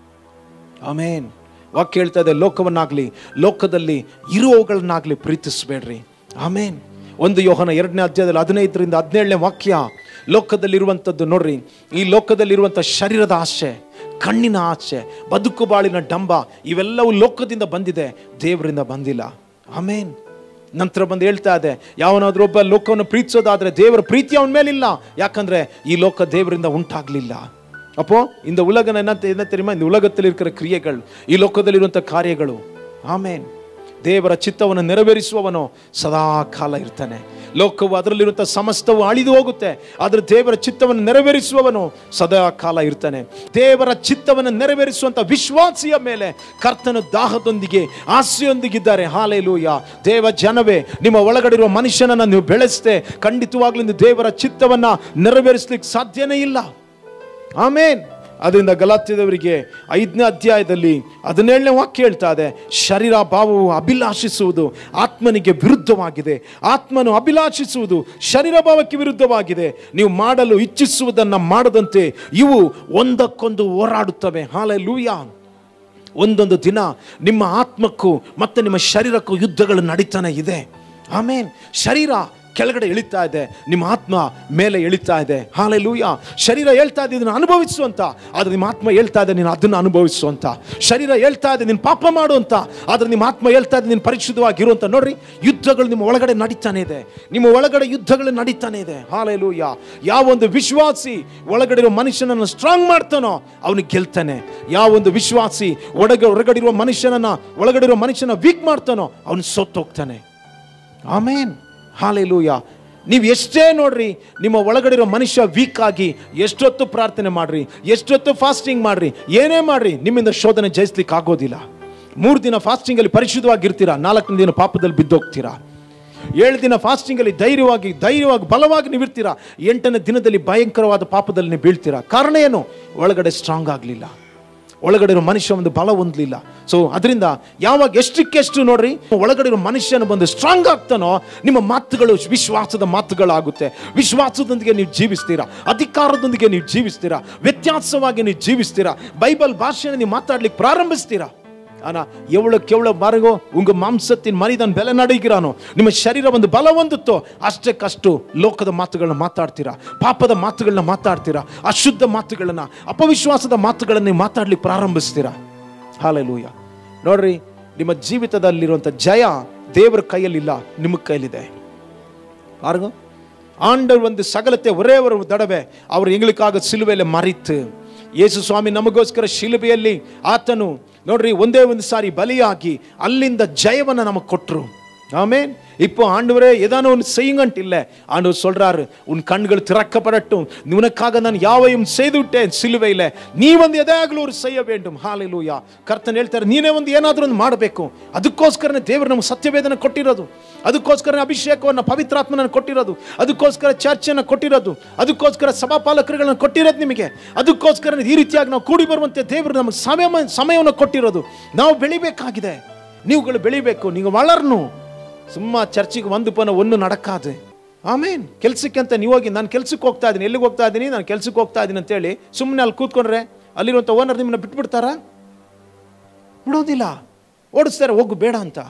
ಆಮೇನ್ ವಾಕ್ಯ ಹೇಳ್ತಾ ಇದೆ ಲೋಕವನ್ನಾಗ್ಲಿ ಲೋಕದಲ್ಲಿ ಇರುವವುಗಳನ್ನಾಗ್ಲಿ ಪ್ರೀತಿಸಬೇಡ್ರಿ ಆಮೇನ್ ಒಂದು ಯೋಹನ ಎರಡನೇ ಅಧ್ಯಾಯದಲ್ಲಿ ಹದಿನೈದರಿಂದ ಹದಿನೇಳನೇ ವಾಕ್ಯ ಲೋಕದಲ್ಲಿರುವಂಥದ್ದು ನೋಡ್ರಿ ಈ ಲೋಕದಲ್ಲಿರುವಂಥ ಶರೀರದ ಆಸೆ ಕಣ್ಣಿನ ಆಸೆ ಬದುಕು ಬಾಳಿನ ಡಂಬ ಇವೆಲ್ಲವೂ ಲೋಕದಿಂದ ಬಂದಿದೆ ದೇವರಿಂದ ಬಂದಿಲ್ಲ ಆಮೇನ್ ನಂತರ ಬಂದು ಹೇಳ್ತಾ ಇದೆ ಯಾವನಾದ್ರೂ ಒಬ್ಬ ಲೋಕವನ್ನು ಪ್ರೀತಿಸೋದಾದ್ರೆ ದೇವರ ಪ್ರೀತಿ ಅವನ ಮೇಲಿಲ್ಲ ಯಾಕಂದ್ರೆ ಈ ಲೋಕ ದೇವರಿಂದ ಉಂಟಾಗ್ಲಿಲ್ಲ அப்போ இந்த உலகம் என்ன என்ன தெரியுமா இந்த உலகத்தில் இருக்கிற கிரியைகள் ಈ ಲೋಕದಲ್ಲಿರುವಂಥ ಕಾರ್ಯಗಳು ಆಮೇನ್ ದೇವರ ಚಿತ್ತವನ್ನು ನೆರವೇರಿಸುವವನು ಸದಾ ಕಾಲ ಇರ್ತಾನೆ ಲೋಕವು ಅದರಲ್ಲಿರುವಂಥ ಸಮಸ್ತವು ಅಳಿದು ಹೋಗುತ್ತೆ ಆದರೆ ದೇವರ ಚಿತ್ತವನ್ನು ನೆರವೇರಿಸುವವನು ಸದಾ ಕಾಲ ಇರ್ತಾನೆ ದೇವರ ಚಿತ್ತವನ್ನು ನೆರವೇರಿಸುವಂಥ ವಿಶ್ವಾಸಿಯ ಮೇಲೆ ಕರ್ತನ ದಾಹದೊಂದಿಗೆ ಆಸೆಯೊಂದಿಗಿದ್ದಾರೆ ಹಾಲೆಲೂಯ ದೇವ ಜನವೇ ನಿಮ್ಮ ಒಳಗಡೆ ಇರುವ ಮನುಷ್ಯನನ್ನು ನೀವು ಬೆಳೆಸ್ತೆ ಖಂಡಿತವಾಗ್ಲೂ ಇಂದು ದೇವರ ಚಿತ್ತವನ್ನ ನೆರವೇರಿಸ್ಲಿಕ್ಕೆ ಸಾಧ್ಯನೇ ಇಲ್ಲ ಆಮೇನ್ ಅದರಿಂದ ಗಲಾತ್ಯದವರಿಗೆ ಐದನೇ ಅಧ್ಯಾಯದಲ್ಲಿ ಹದಿನೇಳನೇ ವಾಕ್ಯ ಹೇಳ್ತಾ ಇದೆ ಶರೀರ ಭಾವವು ಅಭಿಲಾಷಿಸುವುದು ಆತ್ಮನಿಗೆ ವಿರುದ್ಧವಾಗಿದೆ ಆತ್ಮನು ಅಭಿಲಾಷಿಸುವುದು ಶರೀರ ಭಾವಕ್ಕೆ ವಿರುದ್ಧವಾಗಿದೆ ನೀವು ಮಾಡಲು ಇಚ್ಛಿಸುವುದನ್ನು ಮಾಡದಂತೆ ಇವು ಒಂದಕ್ಕೊಂದು ಹೋರಾಡುತ್ತವೆ ಹಾಲೆ ಲೂಯ ಒಂದೊಂದು ದಿನ ನಿಮ್ಮ ಆತ್ಮಕ್ಕೂ ಮತ್ತು ನಿಮ್ಮ ಶರೀರಕ್ಕೂ ಯುದ್ಧಗಳು ನಡೀತಾನೆ ಇದೆ ಆಮೇನ್ ಶರೀರ ಕೆಳಗಡೆ ಇಳಿತಾ ಇದೆ ನಿಮ್ಮ ಆತ್ಮ ಮೇಲೆ ಇಳಿತಾ ಇದೆ ಹಾಲೆ ಲೂಯ ಶರೀರ ಹೇಳ್ತಾ ಇದೆ ಇದನ್ನು ಅನುಭವಿಸು ಅಂತ ಆದ್ರೆ ನಿಮ್ಮ ಆತ್ಮ ಹೇಳ್ತಾ ಇದೆ ನೀನು ಅದನ್ನು ಅನುಭವಿಸು ಅಂತ ಶರೀರ ಹೇಳ್ತಾ ಇದೆ ನೀನು ಪಾಪ ಮಾಡು ಅಂತ ಆದ್ರೆ ನಿಮ್ಮ ಆತ್ಮ ಹೇಳ್ತಾ ಇದೆ ನೀನು ಪರಿಶುದ್ಧವಾಗಿರು ಅಂತ ನೋಡ್ರಿ ಯುದ್ಧಗಳು ನಿಮ್ಮ ಒಳಗಡೆ ನಡೀತಾನೆ ಇದೆ ನಿಮ್ಮ ಒಳಗಡೆ ಯುದ್ಧಗಳು ನಡೀತಾನೆ ಇದೆ ಹಾಲೆ ಲೂಯ ಯಾವೊಂದು ವಿಶ್ವಾಸಿ ಒಳಗಡೆ ಇರೋ ಮನುಷ್ಯನನ್ನು ಸ್ಟ್ರಾಂಗ್ ಮಾಡ್ತಾನೋ ಅವನಿಗೆ ಗೆಲ್ತಾನೆ ಯಾವೊಂದು ವಿಶ್ವಾಸಿ ಒಳಗೆ ಹೊರಗಡೆ ಇರುವ ಮನುಷ್ಯನನ್ನ ಒಳಗಡೆ ಇರೋ ಮನುಷ್ಯನ ವೀಕ್ ಮಾಡ್ತಾನೋ ಅವನು ಸೋತೋಗ್ತಾನೆ ಆಮೇನ್ ಹಾಲೆಲೂಯ ನೀವು ಎಷ್ಟೇ ನೋಡ್ರಿ ನಿಮ್ಮ ಒಳಗಡೆ ಇರೋ ಮನುಷ್ಯ ವೀಕ್ ಆಗಿ ಎಷ್ಟೊತ್ತು ಪ್ರಾರ್ಥನೆ ಮಾಡ್ರಿ ಎಷ್ಟೊತ್ತು ಫಾಸ್ಟಿಂಗ್ ಮಾಡ್ರಿ ಏನೇ ಮಾಡ್ರಿ ನಿಮ್ಮಿಂದ ಶೋಧನೆ ಜಯಿಸ್ಲಿಕ್ಕೆ ಆಗೋದಿಲ್ಲ ಮೂರು ದಿನ ಫಾಸ್ಟಿಂಗ್ ಅಲ್ಲಿ ಪರಿಶುದ್ಧವಾಗಿರ್ತೀರಾ ನಾಲ್ಕನೇ ದಿನ ಪಾಪದಲ್ಲಿ ಬಿದ್ದೋಗ್ತೀರಾ ಏಳು ದಿನ ಫಾಸ್ಟಿಂಗ್ ಅಲ್ಲಿ ಧೈರ್ಯವಾಗಿ ಧೈರ್ಯವಾಗಿ ಬಲವಾಗಿ ನೀವು ಇರ್ತೀರಾ ಎಂಟನೇ ದಿನದಲ್ಲಿ ಭಯಂಕರವಾದ ಪಾಪದಲ್ಲಿ ನೀವು ಬೀಳ್ತೀರಾ ಕಾರಣ ಏನು ಒಳಗಡೆ ಸ್ಟ್ರಾಂಗ್ ಆಗಲಿಲ್ಲ ಒಳಗಡೆ ಇರೋ ಮನುಷ್ಯ ಒಂದು ಬಲ ಹೊಂದಲಿಲ್ಲ ಸೊ ಅದರಿಂದ ಯಾವಾಗ ಎಷ್ಟಕ್ಕೆಷ್ಟು ನೋಡ್ರಿ ಒಳಗಡೆ ಇರೋ ಮನುಷ್ಯನ ಬಂದು ಸ್ಟ್ರಾಂಗ್ ಆಗ್ತಾನೋ ನಿಮ್ಮ ಮಾತುಗಳು ವಿಶ್ವಾಸದ ಮಾತುಗಳಾಗುತ್ತೆ ವಿಶ್ವಾಸದೊಂದಿಗೆ ನೀವು ಜೀವಿಸ್ತೀರಾ ಅಧಿಕಾರದೊಂದಿಗೆ ನೀವು ಜೀವಿಸ್ತೀರಾ ವ್ಯತ್ಯಾಸವಾಗಿ ನೀವು ಜೀವಿಸ್ತೀರಾ ಬೈಬಲ್ ಭಾಷೆಯನ್ನು ನೀವು ಮಾತಾಡ್ಲಿಕ್ಕೆ ಪ್ರಾರಂಭಿಸ್ತೀರಾ ஆனா எவ்வளவுக்கு எவ்வளவு பாருங்க உங்க மாம்சத்தின் மனிதன் ಬೆಲೆ ನಡಗಿರಾನೋ ನಿಮ್ಮ ಶರೀರ ಒಂದು ಬಲ ಹೊಂದುತ್ತೋ ಅಷ್ಟಕ್ಕಷ್ಟು ಲೋಕದ ಮಾತುಗಳನ್ನ ಮಾತಾಡ್ತೀರಾ ಪಾಪದ ಮಾತುಗಳನ್ನ ಮಾತಾಡ್ತೀರಾ ಅಶುದ್ಧ ಮಾತುಗಳನ್ನ ಅಪವಿಶ್ವಾಸದ ಮಾತುಗಳನ್ನ ನೀವು ಮಾತಾಡ್ಲಿಕ್ಕೆ ಪ್ರಾರಂಭಿಸ್ತೀರಾ ಹಾಲೆಲೂಯ ನೋಡ್ರಿ ನಿಮ್ಮ ಜೀವಿತದಲ್ಲಿರುವಂಥ ಜಯ ದೇವರ ಕೈಯಲ್ಲಿಲ್ಲ ನಿಮ್ಮ ಕೈಯಲ್ಲಿದೆ பாருங்க ஆண்டவர் வந்து சகலத்தை ஒரே ஒரு தடவை அவர் எங்களுக்காக சிலுவையில் மறித்து ಯೇಸು ಸ್ವಾಮಿ ನಮಗೋಸ್ಕರ ಶಿಲುಬೆಯಲ್ಲಿ ಆತನು ನೋಡ್ರಿ ಒಂದೇ ಒಂದು ಸಾರಿ ಬಲಿಯಾಗಿ ಅಲ್ಲಿಂದ ಜಯವನ್ನು ನಮಗೆ ಕೊಟ್ಟರು ஆமென் இப்போ ஆண்டவரே ஏதான ஒன்று செய்யுங்கன்ட்டு இல்லை ஆண்டவர் சொல்றாரு உன் கண்கள் திறக்கப்படட்டும் உனக்காக நான் யாவையும் செய்து விட்டேன் ಸಿಲುವೆಯಿಲೆ ನೀ ಒಂದು ಎದಾಗಲೂ ஒரு செய்ய வேண்டும் ಹಾಲೆಲೂಯ ಕರ್ತನ್ ಹೇಳ್ತಾರೆ ನೀನೇ ಒಂದು ಏನಾದರೂ ಒಂದು ಮಾಡಬೇಕು ಅದಕ್ಕೋಸ್ಕರನೇ ದೇವರು ನಮಗೆ ಸತ್ಯವೇದನ ಕೊಟ್ಟಿರೋದು ಅದಕ್ಕೋಸ್ಕರ ಅಭಿಷೇಕವನ್ನು ಪವಿತ್ರಾತ್ಮನ ಕೊಟ್ಟಿರೋದು ಅದಕ್ಕೋಸ್ಕರ ಚರ್ಚನ್ನು ಕೊಟ್ಟಿರೋದು ಅದಕ್ಕೋಸ್ಕರ ಸಭಾಪಾಲಕರುಗಳನ್ನ ಕೊಟ್ಟಿರೋದು ನಿಮಗೆ ಅದಕ್ಕೋಸ್ಕರ ಈ ರೀತಿಯಾಗಿ ನಾವು ಕೂಡಿ ಬರುವಂತೆ ದೇವರು ನಮಗೆ ಸಮಯ ಸಮಯವನ್ನು ಕೊಟ್ಟಿರೋದು ನಾವು ಬೆಳಿಬೇಕಾಗಿದೆ ನೀವುಗಳು ಬೆಳಿಬೇಕು ನೀವು വളರ್ನು ಸುಮ್ಮ ಚರ್ಚಿಗೆ ಒಂದು ಪನ ಒಂದು ನಡಕಾದೆ ಆಮೇನ್ ಕೆಲ್ಸಕ್ಕೆ ಅಂತ ನೀವು ಹೋಗಿ ನಾನು ಕೆಲ್ಸಕ್ಕೆ ಹೋಗ್ತಾ ಇದ್ದೀನಿ ಎಲ್ಲಿಗೆ ಹೋಗ್ತಾ ಇದ್ದೀನಿ ನಾನು ಕೆಲ್ಸಕ್ಕೆ ಹೋಗ್ತಾ ಇದ್ದೀನಿ ಅಂತೇಳಿ ಸುಮ್ಮನೆ ಅಲ್ಲಿ ಕೂತ್ಕೊಂಡ್ರೆ ಅಲ್ಲಿರುವಂಥ ಓನರ್ ನಿಮ್ಮನ್ನ ಬಿಟ್ಬಿಡ್ತಾರಾ ಬಿಡೋದಿಲ್ಲ ಓಡಿಸ್ತಾರೆ ಹೋಗು ಬೇಡ ಅಂತ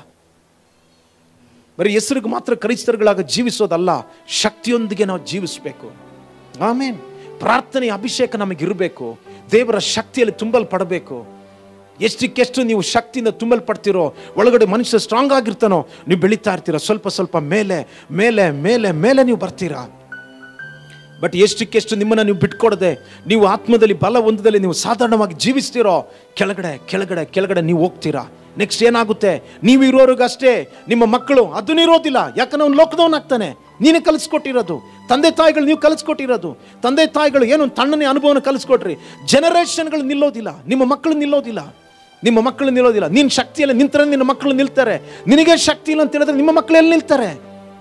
ಬರೀ ಹೆಸರಿಗೆ ಮಾತ್ರ ಕ್ರೈಸ್ತರುಗಳಾಗ ಜೀವಿಸೋದಲ್ಲ ಶಕ್ತಿಯೊಂದಿಗೆ ನಾವು ಜೀವಿಸಬೇಕು ಆಮೇನ್ ಪ್ರಾರ್ಥನೆಯ ಅಭಿಷೇಕ ನಮಗಿರಬೇಕು ದೇವರ ಶಕ್ತಿಯಲ್ಲಿ ತುಂಬಲ್ಪಡಬೇಕು ಎಷ್ಟಕ್ಕೆಷ್ಟು ನೀವು ಶಕ್ತಿಯಿಂದ ತುಂಬಲ್ಪಡ್ತಿರೋ ಒಳಗಡೆ ಮನುಷ್ಯ ಸ್ಟ್ರಾಂಗ್ ಆಗಿರ್ತಾನೋ ನೀವು ಬೆಳೀತಾ ಇರ್ತೀರ ಸ್ವಲ್ಪ ಸ್ವಲ್ಪ ಮೇಲೆ ಮೇಲೆ ಮೇಲೆ ಮೇಲೆ ನೀವು ಬರ್ತೀರಾ ಬಟ್ ಎಷ್ಟಕ್ಕೆಷ್ಟು ನಿಮ್ಮನ್ನು ನೀವು ಬಿಟ್ಕೊಡದೆ ನೀವು ಆತ್ಮದಲ್ಲಿ ಬಲ ಒಂದದಲ್ಲಿ ನೀವು ಸಾಧಾರಣವಾಗಿ ಜೀವಿಸ್ತೀರೋ ಕೆಳಗಡೆ ಕೆಳಗಡೆ ಕೆಳಗಡೆ ನೀವು ಹೋಗ್ತೀರಾ ನೆಕ್ಸ್ಟ್ ಏನಾಗುತ್ತೆ ನೀವು ಇರೋರಿಗಷ್ಟೇ ನಿಮ್ಮ ಮಕ್ಕಳು ಅದನ್ನ ಇರೋದಿಲ್ಲ ಯಾಕಂದ್ರೆ ಅವ್ನು ಲೋಕದವನಾಗ್ತಾನೆ ನೀನೇ ಕಲಿಸ್ಕೊಟ್ಟಿರೋದು ತಂದೆ ತಾಯಿಗಳು ನೀವು ಕಲಿಸ್ಕೊಟ್ಟಿರೋದು ತಂದೆ ತಾಯಿಗಳು ಏನು ತಣ್ಣನೆ ಅನುಭವನ ಕಲಿಸ್ಕೊಟ್ರಿ ಜನರೇಷನ್ಗಳು ನಿಲ್ಲೋದಿಲ್ಲ ನಿಮ್ಮ ಮಕ್ಕಳು ನಿಲ್ಲೋದಿಲ್ಲ ನಿಮ್ಮ ಮಕ್ಕಳು ನಿಲ್ಲೋದಿಲ್ಲ ನಿನ್ನ ಶಕ್ತಿಯಲ್ಲಿ ನಿಂತರೆ ನಿನ್ನ ಮಕ್ಕಳು ನಿಲ್ತಾರೆ ನಿನಗೆ ಶಕ್ತಿ ಇಲ್ಲ ಅಂತ ಹೇಳಿದ್ರೆ ನಿಮ್ಮ ಮಕ್ಕಳು ಎಲ್ಲಿ ನಿಲ್ತಾರೆ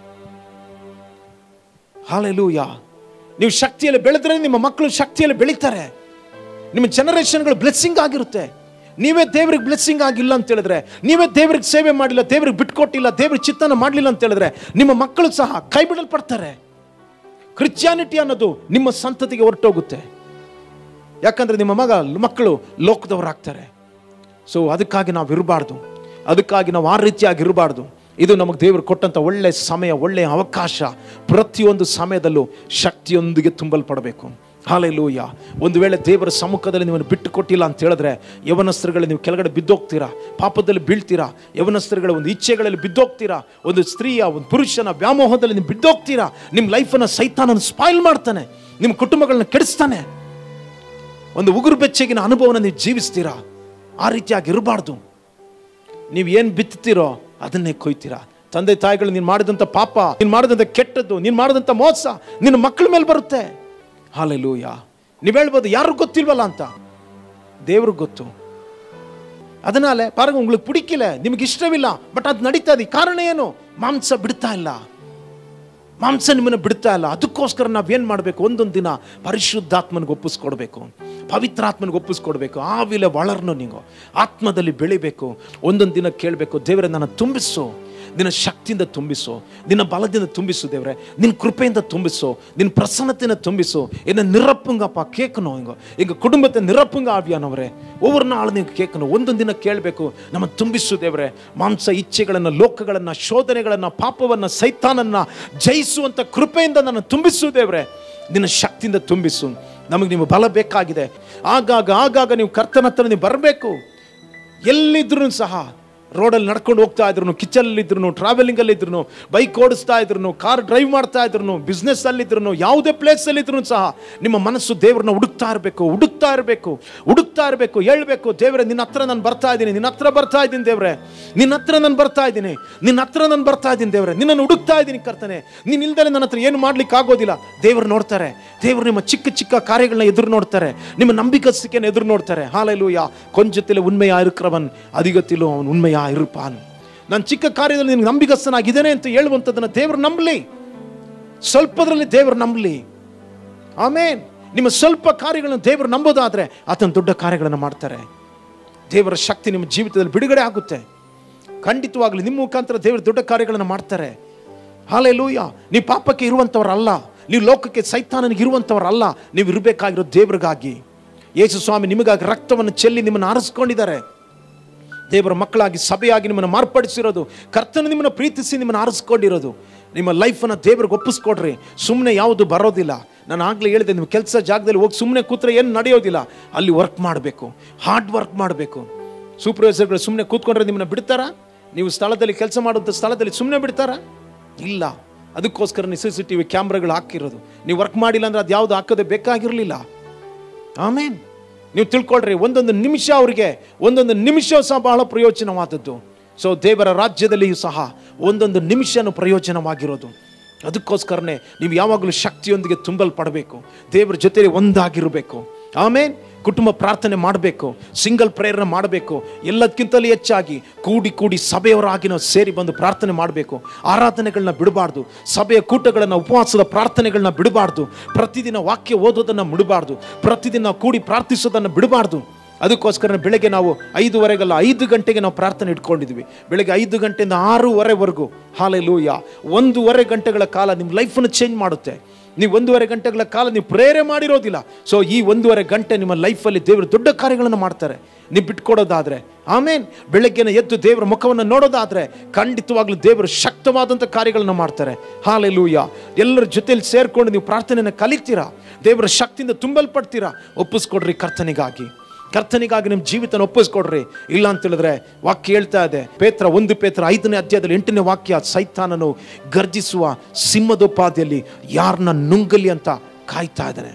ಹಾಲೆಲೂಯ ನೀವು ಶಕ್ತಿಯಲ್ಲಿ ಬೆಳೆದ್ರೆ ನಿಮ್ಮ ಮಕ್ಕಳು ಶಕ್ತಿಯಲ್ಲಿ ಬೆಳೀತಾರೆ ನಿಮ್ಮ ಜನರೇಷನ್ಗಳು ಬ್ಲೆಸ್ಸಿಂಗ್ ಆಗಿರುತ್ತೆ ನೀವೇ ದೇವ್ರಿಗೆ ಬ್ಲೆಸ್ಸಿಂಗ್ ಆಗಿಲ್ಲ ಅಂತ ಹೇಳಿದ್ರೆ ನೀವೇ ದೇವ್ರಿಗೆ ಸೇವೆ ಮಾಡಿಲ್ಲ ದೇವ್ರಿಗೆ ಬಿಟ್ಕೊಟ್ಟಿಲ್ಲ ದೇವ್ರಿಗೆ ಚಿತ್ತನ ಮಾಡಲಿಲ್ಲ ಅಂತ ಹೇಳಿದ್ರೆ ನಿಮ್ಮ ಮಕ್ಕಳು ಸಹ ಕೈ ಬಿಡಲ್ಪಡ್ತಾರೆ ಕ್ರಿಶ್ಚಿಯಾನಿಟಿ ಅನ್ನೋದು ನಿಮ್ಮ ಸಂತತಿಗೆ ಹೊರಟೋಗುತ್ತೆ ಯಾಕಂದ್ರೆ ನಿಮ್ಮ ಮಗ ಮಕ್ಕಳು ಲೋಕದವರಾಗ್ತಾರೆ ಸೊ ಅದಕ್ಕಾಗಿ ನಾವು ಇರಬಾರ್ದು ಅದಕ್ಕಾಗಿ ನಾವು ಆ ರೀತಿಯಾಗಿ ಇರಬಾರ್ದು ಇದು ನಮಗೆ ದೇವರು ಕೊಟ್ಟಂಥ ಒಳ್ಳೆ ಸಮಯ ಒಳ್ಳೆಯ ಅವಕಾಶ ಪ್ರತಿಯೊಂದು ಸಮಯದಲ್ಲೂ ಶಕ್ತಿಯೊಂದಿಗೆ ತುಂಬಲ್ಪಡಬೇಕು ಹಾಲೆಲೂಯ ಒಂದು ವೇಳೆ ದೇವರ ಸಮ್ಮುಖದಲ್ಲಿ ನಿಮ್ಮನ್ನು ಬಿಟ್ಟು ಕೊಟ್ಟಿಲ್ಲ ಅಂತ ಹೇಳಿದ್ರೆ ಯವನಸ್ತ್ರಗಳು ನೀವು ಕೆಳಗಡೆ ಬಿದ್ದೋಗ್ತೀರಾ ಪಾಪದಲ್ಲಿ ಬೀಳ್ತೀರಾ ಯವನಸ್ತ್ರಗಳ ಒಂದು ಇಚ್ಛೆಗಳಲ್ಲಿ ಬಿದ್ದೋಗ್ತೀರಾ ಒಂದು ಸ್ತ್ರೀಯ ಒಂದು ಪುರುಷನ ವ್ಯಾಮೋಹದಲ್ಲಿ ನೀವು ಬಿದ್ದೋಗ್ತೀರಾ ನಿಮ್ಮ ಲೈಫನ್ನು ಸೈತಾನನ್ನು ಸ್ಪಾಯಿಲ್ ಮಾಡ್ತಾನೆ ನಿಮ್ಮ ಕುಟುಂಬಗಳನ್ನ ಕೆಡಿಸ್ತಾನೆ ಒಂದು ಉಗುರು ಬೆಚ್ಚಗಿನ ಅನುಭವನ ನೀವು ಜೀವಿಸ್ತೀರಾ ಆ ರೀತಿಯಾಗಿ ಇರಬಾರ್ದು ನೀವು ಏನು ಬಿತ್ತುತ್ತೀರೋ ಅದನ್ನೇ ಕೊಯ್ತೀರಾ ತಂದೆ ತಾಯಿಗಳು ನೀನು ಮಾಡಿದಂಥ ಪಾಪ ನೀನು ಮಾಡಿದಂಥ ಕೆಟ್ಟದ್ದು ನೀನು ಮಾಡಿದಂಥ ಮೋಸ ನಿನ್ನ ಮಕ್ಕಳ ಮೇಲೆ ಬರುತ್ತೆ ಹಾಲೆಲೂಯ ನೀವು ಹೇಳ್ಬೋದು ಯಾರು ಗೊತ್ತಿಲ್ವಲ್ಲ ಅಂತ ದೇವ್ರಿಗೆ ಗೊತ್ತು அதனால பாருங்க உங்களுக்கு பிடிக்கல ನಿಮಗೆ ಇಷ್ಟವಿಲ್ಲ ಬಟ್ ಅದು ನಡೀತಾ ಇದೆ ಕಾರಣ ಏನು ಮಾಂಸ ಬಿಡ್ತಾ ಇಲ್ಲ ಮಾಂಸ ನಿಮ್ಮನ್ನು ಬಿಡ್ತಾ ಇಲ್ಲ ಅದಕ್ಕೋಸ್ಕರ ನಾವೇನು ಮಾಡಬೇಕು ಒಂದೊಂದು ದಿನ ಪರಿಶುದ್ಧಾತ್ಮನಿಗೆ ಒಪ್ಪಿಸ್ಕೊಡ್ಬೇಕು ಪವಿತ್ರಾತ್ಮನಿಗೆ ಒಪ್ಪಿಸ್ಕೊಡ್ಬೇಕು ಆವಿಲೆ വളರ್ನು ನೀವು ಆತ್ಮದಲ್ಲಿ ಬೆಳಿಬೇಕು ಒಂದೊಂದು ದಿನ ಕೇಳಬೇಕು ದೇವರೇ ನನ್ನ ತುಂಬಿಸು ನಿನ್ನ ಶಕ್ತಿಯಿಂದ ತುಂಬಿಸು ನಿನ್ನ ಬಲದಿಂದ ತುಂಬಿಸು ದೇವ್ರೆ ನಿನ್ನ ಕೃಪೆಯಿಂದ ತುಂಬಿಸು ನಿನ್ನ ಪ್ರಸನ್ನತೆಯಿಂದ ತುಂಬಿಸು என்ன நிரப்புங்கப்பா கேட்கணும் இங்க எங்க குடும்பத்தை நிரப்புங்க ஆவியானவரே ஒவ்வொரு நாளும் ನೀವು ಕೇಳ್ಕணும் ಒಂದೊಂದು ದಿನ ಕೇಳಬೇಕು ನಮ್ಮ ತುಂಬಿಸು ದೇವ್ರೆ ಮಾಂಸ ಇಚ್ಛೆಗಳನ್ನು ಲೋಕಗಳನ್ನು ಶೋಧನೆಗಳನ್ನು ಪಾಪವನ್ನು ಸೈತಾನನ್ನ ಜಯಿಸುವಂತ ಕೃಪೆಯಿಂದ ನನ್ನ ತುಂಬಿಸು ದೇವ್ರೆ ನಿನ್ನ ಶಕ್ತಿಯಿಂದ ತುಂಬಿಸು ನಮಗೆ ನೀವು ಬಲ ಬೇಕಾಗಿದೆ ಆಗಾಗ ಆಗಾಗ ನೀವು ಕರ್ತನ ಹತ್ರ ನೀವು ಬರಬೇಕು ಎಲ್ಲಿದ್ರು ಸಹ ರೋಡಲ್ಲಿ ನಡ್ಕೊಂಡು ಹೋಗ್ತಾ ಇದ್ರು ಕಿಚನಲ್ಲಿ ಇದ್ರು ಟ್ರಾವೆಲಿಂಗ್ ಅಲ್ಲಿ ಇದ್ರು ಬೈಕ್ ಓಡಿಸ್ತಾ ಇದ್ರು ಕಾರ್ ಡ್ರೈವ್ ಮಾಡ್ತಾ ಇದ್ರು ಬಿಸ್ನೆಸ್ ಅಲ್ಲಿ ಇದ್ರು ಯಾವುದೇ ಪ್ಲೇಸ್ ಅಲ್ಲಿ ಇದ್ರು ಸಹ ನಿಮ್ಮ ಮನಸ್ಸು ದೇವ್ರನ್ನ ಹುಡುಕ್ತಾ ಇರಬೇಕು ಹುಡುಕ್ತಾ ಇರಬೇಕು ಹುಡುಕ್ತಾ ಇರಬೇಕು ಹೇಳ್ಬೇಕು ದೇವ್ರೆ ನಿನ್ನ ಹತ್ರ ನಾನು ಬರ್ತಾ ಇದ್ದೀನಿ ನಿನ್ನ ಹತ್ರ ಬರ್ತಾ ಇದ್ದೀನಿ ದೇವ್ರೆ ನಿನ್ನ ಹತ್ರ ನಾನು ಬರ್ತಾ ಇದ್ದೀನಿ ನಿನ್ನ ಹತ್ರ ನಾನು ಬರ್ತಾ ಇದ್ದೀನಿ ದೇವ್ರೆ ನಿನ್ನನ್ನು ಹುಡುಕ್ತಾ ಇದ್ದೀನಿ ಕರ್ತನೆ ನೀನ್ ಇಲ್ದಲೆ ನನ್ನ ಹತ್ರ ಏನು ಮಾಡ್ಲಿಕ್ಕೆ ಆಗೋದಿಲ್ಲ ದೇವ್ರು ನೋಡ್ತಾರೆ ದೇವ್ರು ನಿಮ್ಮ ಚಿಕ್ಕ ಚಿಕ್ಕ ಕಾರ್ಯಗಳನ್ನ ಎದುರು ನೋಡ್ತಾರೆ ನಿಮ್ಮ ನಂಬಿಕಸ್ತಿಕೆಯನ್ನು ಎದುರು ನೋಡ್ತಾರೆ ಹಾಲೆಲೂಯ ಕೊಂಚத்தில் உண்மையா இருக்கிறவன் அதிகத்திலும் ಅವನು ಉಣ್ಮೆಯಾ ಇರುಪಾನ್ ನಾನು ಚಿಕ್ಕ ಕಾರ್ಯದಲ್ಲಿ ನಿನ್ಗೆ ನಂಬಿಕಸ್ಥನಾಗಿದ್ದೇನೆ ಅಂತ ಹೇಳುವಂಥದ್ದನ್ನ ದೇವರು ನಂಬಲಿ ಸ್ವಲ್ಪದ್ರಲ್ಲಿ ದೇವರು ನಂಬಲಿ ಆಮೇನ್ ನಿಮ್ಮ ಸ್ವಲ್ಪ ಕಾರ್ಯಗಳನ್ನು ದೇವರು ನಂಬೋದಾದ್ರೆ ಆತನ ದೊಡ್ಡ ಕಾರ್ಯಗಳನ್ನು ಮಾಡ್ತಾರೆ ದೇವರ ಶಕ್ತಿ ನಿಮ್ಮ ಜೀವಿತದಲ್ಲಿ ಬಿಡುಗಡೆ ಆಗುತ್ತೆ ಖಂಡಿತವಾಗ್ಲಿ ನಿಮ್ಮ ಮುಖಾಂತರ ದೇವರು ದೊಡ್ಡ ಕಾರ್ಯಗಳನ್ನು ಮಾಡ್ತಾರೆ ಹಾಲೆ ಲೂಯ ನೀವು ಪಾಪಕ್ಕೆ ಇರುವಂಥವ್ರಲ್ಲ ನೀವು ಲೋಕಕ್ಕೆ ಸೈತಾನನಿಗೆ ಇರುವಂಥವ್ರಲ್ಲ ನೀವು ಇರಬೇಕಾಗಿರೋ ದೇವ್ರಿಗಾಗಿ ಯೇಸು ಸ್ವಾಮಿ ನಿಮಗಾಗಿ ರಕ್ತವನ್ನು ಚೆಲ್ಲಿ ನಿಮ್ಮನ್ನು ಆರಿಸ್ಕೊಂಡಿದ್ದಾರೆ ದೇವರ ಮಕ್ಕಳಾಗಿ ಸಭೆಯಾಗಿ ನಿಮ್ಮನ್ನು ಮಾರ್ಪಡಿಸಿರೋದು ಕರ್ತನ ನಿಮ್ಮನ್ನು ಪ್ರೀತಿಸಿ ನಿಮ್ಮನ್ನು ಆರಿಸ್ಕೊಂಡಿರೋದು ನಿಮ್ಮ ಲೈಫನ್ನು ದೇವ್ರಿಗೆ ಒಪ್ಪಿಸ್ಕೊಡ್ರಿ ಸುಮ್ಮನೆ ಯಾವುದು ಬರೋದಿಲ್ಲ ನಾನು ಆಗಲೇ ಹೇಳಿದೆ ನಿಮ್ಮ ಕೆಲಸ ಜಾಗದಲ್ಲಿ ಹೋಗಿ ಸುಮ್ಮನೆ ಕೂತ್ರೆ ಏನು ನಡೆಯೋದಿಲ್ಲ ಅಲ್ಲಿ ವರ್ಕ್ ಮಾಡಬೇಕು ಹಾರ್ಡ್ ವರ್ಕ್ ಮಾಡಬೇಕು ಸೂಪರ್ವೈಸರ್ಗಳು ಸುಮ್ಮನೆ ಕೂತ್ಕೊಂಡ್ರೆ ನಿಮ್ಮನ್ನು ಬಿಡ್ತಾರಾ ನೀವು ಸ್ಥಳದಲ್ಲಿ ಕೆಲಸ ಮಾಡುವಂಥ ಸ್ಥಳದಲ್ಲಿ ಸುಮ್ಮನೆ ಬಿಡ್ತಾರಾ ಇಲ್ಲ ಅದಕ್ಕೋಸ್ಕರ ನೀವು ಸಿ ಸಿ ಟಿ ವಿ ಕ್ಯಾಮ್ರಾಗಳು ಹಾಕಿರೋದು ನೀವು ವರ್ಕ್ ಮಾಡಿಲ್ಲ ಅಂದ್ರೆ ಅದು ಯಾವುದು ಹಾಕೋದೇ ಬೇಕಾಗಿರಲಿಲ್ಲ ಆಮೇನ್ ನೀವು ತಿಳ್ಕೊಳ್ರಿ ಒಂದೊಂದು ನಿಮಿಷ ಅವರಿಗೆ ಒಂದೊಂದು ನಿಮಿಷ ಸಹ ಬಹಳ ಪ್ರಯೋಜನವಾದದ್ದು ಸೊ ದೇವರ ರಾಜ್ಯದಲ್ಲಿಯೂ ಸಹ ಒಂದೊಂದು ನಿಮಿಷನೂ ಪ್ರಯೋಜನವಾಗಿರೋದು ಅದಕ್ಕೋಸ್ಕರನೇ ನೀವು ಯಾವಾಗಲೂ ಶಕ್ತಿಯೊಂದಿಗೆ ತುಂಬಲ್ಪಡಬೇಕು ದೇವರ ಜೊತೆಲಿ ಒಂದಾಗಿರಬೇಕು ಆಮೇನ್ ಕುಟುಂಬ ಪ್ರಾರ್ಥನೆ ಮಾಡಬೇಕು ಸಿಂಗಲ್ ಪ್ರೇಯರ್ನ ಮಾಡಬೇಕು ಎಲ್ಲದಕ್ಕಿಂತಲೂ ಹೆಚ್ಚಾಗಿ ಕೂಡಿ ಕೂಡಿ ಸಭೆಯವರಾಗಿ ನಾವು ಸೇರಿ ಬಂದು ಪ್ರಾರ್ಥನೆ ಮಾಡಬೇಕು ಆರಾಧನೆಗಳನ್ನ ಬಿಡಬಾರ್ದು ಸಭೆಯ ಕೂಟಗಳನ್ನು ಉಪವಾಸದ ಪ್ರಾರ್ಥನೆಗಳನ್ನ ಬಿಡಬಾರ್ದು ಪ್ರತಿದಿನ ವಾಕ್ಯ ಓದೋದನ್ನು ಬಿಡಬಾರ್ದು ಪ್ರತಿದಿನ ಕೂಡಿ ಪ್ರಾರ್ಥಿಸೋದನ್ನು ಬಿಡಬಾರ್ದು ಅದಕ್ಕೋಸ್ಕರ ಬೆಳಗ್ಗೆ ನಾವು ಐದುವರೆಗಲ್ಲ ಐದು ಗಂಟೆಗೆ ನಾವು ಪ್ರಾರ್ಥನೆ ಇಟ್ಕೊಂಡಿದ್ವಿ ಬೆಳಗ್ಗೆ ಐದು ಗಂಟೆಯಿಂದ ಆರೂವರೆವರೆಗೂ ಹಾಲೆ ಲೂಯ ಒಂದೂವರೆ ಗಂಟೆಗಳ ಕಾಲ ನಿಮ್ಮ ಲೈಫನ್ನು ಚೇಂಜ್ ಮಾಡುತ್ತೆ ನೀವು ಒಂದೂವರೆ ಗಂಟೆಗಳ ಕಾಲ ನೀವು ಪ್ರೇರೆ ಮಾಡಿರೋದಿಲ್ಲ ಸೊ ಈ ಒಂದೂವರೆ ಗಂಟೆ ನಿಮ್ಮ ಲೈಫಲ್ಲಿ ದೇವರು ದೊಡ್ಡ ಕಾರ್ಯಗಳನ್ನು ಮಾಡ್ತಾರೆ ನೀವು ಬಿಟ್ಕೊಡೋದಾದ್ರೆ ಆಮೇನ್ ಬೆಳಗ್ಗೆನ ಎದ್ದು ದೇವರ ಮುಖವನ್ನು ನೋಡೋದಾದ್ರೆ ಖಂಡಿತವಾಗ್ಲೂ ದೇವರು ಶಕ್ತವಾದಂಥ ಕಾರ್ಯಗಳನ್ನು ಮಾಡ್ತಾರೆ ಹಾಲೆ ಲೂಯ ಎಲ್ಲರ ಜೊತೆಲಿ ಸೇರ್ಕೊಂಡು ನೀವು ಪ್ರಾರ್ಥನೆಯನ್ನು ಕಲಿತೀರಾ ದೇವರ ಶಕ್ತಿಯಿಂದ ತುಂಬಲ್ಪಡ್ತೀರಾ ಒಪ್ಪಿಸ್ಕೊಡ್ರಿ ಕರ್ತನಿಗಾಗಿ ಕರ್ತನಿಗಾಗಿ ನಿಮ್ಮ ಜೀವಿತನ ಒಪ್ಪಿಸ್ಕೊಡ್ರಿ ಇಲ್ಲ ಅಂತ ಹೇಳಿದ್ರೆ ವಾಕ್ಯ ಹೇಳ್ತಾ ಇದೆ ಪೇತ್ರ ಒಂದು ಪೇತ್ರ ಐದನೇ ಅಧ್ಯಾಯದಲ್ಲಿ ಎಂಟನೇ ವಾಕ್ಯ ಸೈತಾನನು ಗರ್ಜಿಸುವ ಸಿಂಹದೋಪಾದಿಯಲ್ಲಿ ಯಾರನ್ನ ನುಂಗಲಿ ಅಂತ ಕಾಯ್ತಾ ಇದ್ದಾನೆ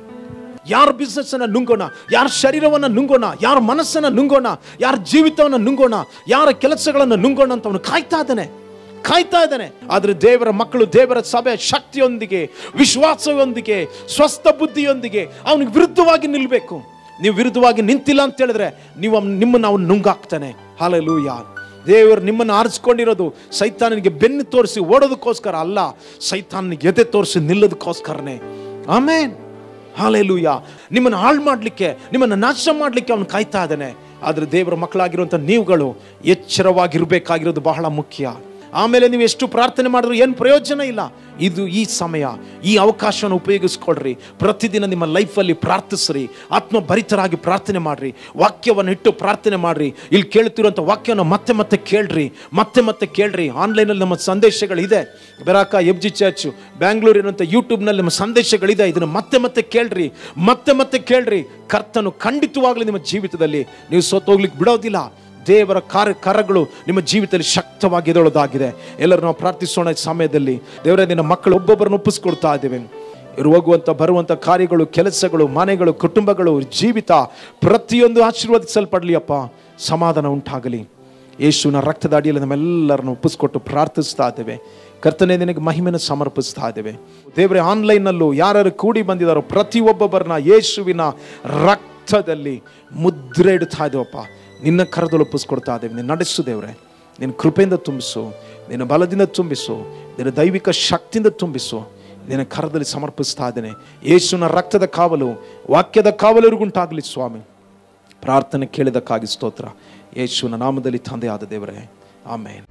ಯಾರ ಬಿಸ್ನೆಸ್ ಅನ್ನ ನುಂಗೋಣ ಯಾರ ಶರೀರವನ್ನ ನುಂಗೋಣ ಯಾರ ಮನಸ್ಸನ್ನ ನುಂಗೋಣ ಯಾರ ಜೀವಿತವನ್ನ ನುಂಗೋಣ ಯಾರ ಕೆಲಸಗಳನ್ನ ನುಂಗೋಣ ಅಂತ ಅವನು ಕಾಯ್ತಾ ಇದ್ದಾನೆ ಕಾಯ್ತಾ ಇದ್ದಾನೆ ಆದ್ರೆ ದೇವರ ಮಕ್ಕಳು ದೇವರ ಸಭೆ ಶಕ್ತಿಯೊಂದಿಗೆ ವಿಶ್ವಾಸದೊಂದಿಗೆ ಸ್ವಸ್ಥ ಬುದ್ಧಿಯೊಂದಿಗೆ ಅವನಿಗೆ ವಿರುದ್ಧವಾಗಿ ನಿಲ್ಲಬೇಕು ನೀವು ವಿರುದ್ಧವಾಗಿ ನಿಂತಿಲ್ಲ ಅಂತ ಹೇಳಿದ್ರೆ ನೀವು ಅವ್ನ್- ನಿಮ್ಮನ್ನ ಅವನು ನುಂಗಾಕ್ತಾನೆ ಹಾಲೆಲೂಯ ದೇವರು ನಿಮ್ಮನ್ನು ಆರಿಸ್ಕೊಂಡಿರೋದು ಸೈತಾನನಿಗೆ ಬೆನ್ನು ತೋರಿಸಿ ಓಡೋದಕ್ಕೋಸ್ಕರ ಅಲ್ಲ ಸೈತಾನನಿಗೆ ಎದೆ ತೋರಿಸಿ ನಿಲ್ಲೋದಕ್ಕೋಸ್ಕರನೇ ಆಮೇನ್ ಹಾಲೆಲೂಯ ನಿಮ್ಮನ್ನು ಹಾಳು ಮಾಡಲಿಕ್ಕೆ ನಿಮ್ಮನ್ನು ನಾಶ ಮಾಡಲಿಕ್ಕೆ ಅವನು ಕಾಯ್ತಾ ಇದ್ದಾನೆ ಆದರೆ ದೇವರ ಮಕ್ಕಳಾಗಿರುವಂಥ ನೀವುಗಳು ಎಚ್ಚರವಾಗಿರಬೇಕಾಗಿರೋದು ಬಹಳ ಮುಖ್ಯ ಆಮೇಲೆ ನೀವು ಎಷ್ಟು ಪ್ರಾರ್ಥನೆ ಮಾಡಿದ್ರು ಏನು ಪ್ರಯೋಜನ ಇಲ್ಲ ಇದು ಈ ಸಮಯ ಈ ಅವಕಾಶವನ್ನು ಉಪಯೋಗಿಸ್ಕೊಳ್ರಿ ಪ್ರತಿದಿನ ನಿಮ್ಮ ಲೈಫಲ್ಲಿ ಪ್ರಾರ್ಥಿಸ್ರಿ ಆತ್ಮ ಭರಿತರಾಗಿ ಪ್ರಾರ್ಥನೆ ಮಾಡ್ರಿ ವಾಕ್ಯವನ್ನು ಇಟ್ಟು ಪ್ರಾರ್ಥನೆ ಮಾಡ್ರಿ ಇಲ್ಲಿ ಕೇಳ್ತಿರುವಂಥ ವಾಕ್ಯವನ್ನು ಮತ್ತೆ ಮತ್ತೆ ಕೇಳ್ರಿ ಮತ್ತೆ ಮತ್ತೆ ಕೇಳ್ರಿ ಆನ್ಲೈನಲ್ಲಿ ನಮ್ಮ ಸಂದೇಶಗಳಿದೆ ಬೆರಾಕ ಎಫ್ ಜಿ ಚರ್ಚ್ ಬ್ಯಾಂಗ್ಳೂರಿನಂಥ ಯೂಟ್ಯೂಬ್ನಲ್ಲಿ ನಮ್ಮ ಸಂದೇಶಗಳಿದೆ ಇದನ್ನು ಮತ್ತೆ ಮತ್ತೆ ಕೇಳ್ರಿ ಮತ್ತೆ ಮತ್ತೆ ಕೇಳ್ರಿ ಕರ್ತನು ಖಂಡಿತವಾಗ್ಲೂ ನಿಮ್ಮ ಜೀವಿತದಲ್ಲಿ ನೀವು ಸೋತೋಗ್ಲಿಕ್ಕೆ ಬಿಡೋದಿಲ್ಲ ದೇವರ ಕಾರ್ಯ ಕರಗಳು ನಿಮ್ಮ ಜೀವಿತದಲ್ಲಿ ಶಕ್ತವಾಗಿ ಎದೊಳೋದಾಗಿದೆ ಎಲ್ಲರೂ ನಾವು ಪ್ರಾರ್ಥಿಸೋಣ ಈ ಸಮಯದಲ್ಲಿ ದೇವರೇ ನಿನ್ನ ಮಕ್ಕಳು ಒಬ್ಬೊಬ್ಬರನ್ನು ಒಪ್ಪಿಸ್ಕೊಡ್ತಾ ಇದ್ದೇವೆ ಇರು ಹೋಗುವಂಥ ಬರುವಂಥ ಕಾರ್ಯಗಳು ಕೆಲಸಗಳು ಮನೆಗಳು ಕುಟುಂಬಗಳು ಜೀವಿತ ಪ್ರತಿಯೊಂದು ಆಶೀರ್ವದಿಸಲ್ಪಡಲಿ ಅಪ್ಪ ಸಮಾಧಾನ ಉಂಟಾಗಲಿ ಯೇಸುವಿನ ರಕ್ತದ ಅಡಿಯಲ್ಲಿ ನಮ್ಮೆಲ್ಲರನ್ನು ಒಪ್ಪಿಸ್ಕೊಟ್ಟು ಪ್ರಾರ್ಥಿಸ್ತಾ ಇದ್ದೇವೆ ಕರ್ತನೆ ನಿನಗೆ ಮಹಿಮೆನ ಸಮರ್ಪಿಸ್ತಾ ಇದ್ದೇವೆ ದೇವರೇ ಆನ್ಲೈನ್ನಲ್ಲೂ ಯಾರು ಕೂಡಿ ಬಂದಿದ್ದಾರೋ ಪ್ರತಿಯೊಬ್ಬೊಬ್ಬರನ್ನ ಯೇಸುವಿನ ರಕ್ತದಲ್ಲಿ ಮುದ್ರೆ ಇಡ್ತಾ ಇದ್ದೇವಪ್ಪ ನಿನ್ನ ಕರದಲ್ಲಿ ಒಪ್ಪಿಸ್ಕೊಡ್ತಾ ಇದ್ದೇವೆ ನೀನು ನಡೆಸು ದೇವ್ರೆ ನಿನ್ನ ಕೃಪೆಯಿಂದ ತುಂಬಿಸು ನಿನ್ನ ಬಲದಿಂದ ತುಂಬಿಸು ನಿನ್ನ ದೈವಿಕ ಶಕ್ತಿಯಿಂದ ತುಂಬಿಸು ನಿನ್ನ ಕರದಲ್ಲಿ ಸಮರ್ಪಿಸ್ತಾ ಇದ್ದೇನೆ ಯೇಸುವಿನ ರಕ್ತದ ಕಾವಲು ವಾಕ್ಯದ ಕಾವಲರಿಗುಂಟಾಗಲಿ ಸ್ವಾಮಿ ಪ್ರಾರ್ಥನೆ ಕೇಳಿದಕ್ಕಾಗಿ ಸ್ತೋತ್ರ ಯೇಸುವಿನ ನಾಮದಲ್ಲಿ ತಂದೆಯಾದ ದೇವರೇ ಆಮೇನ್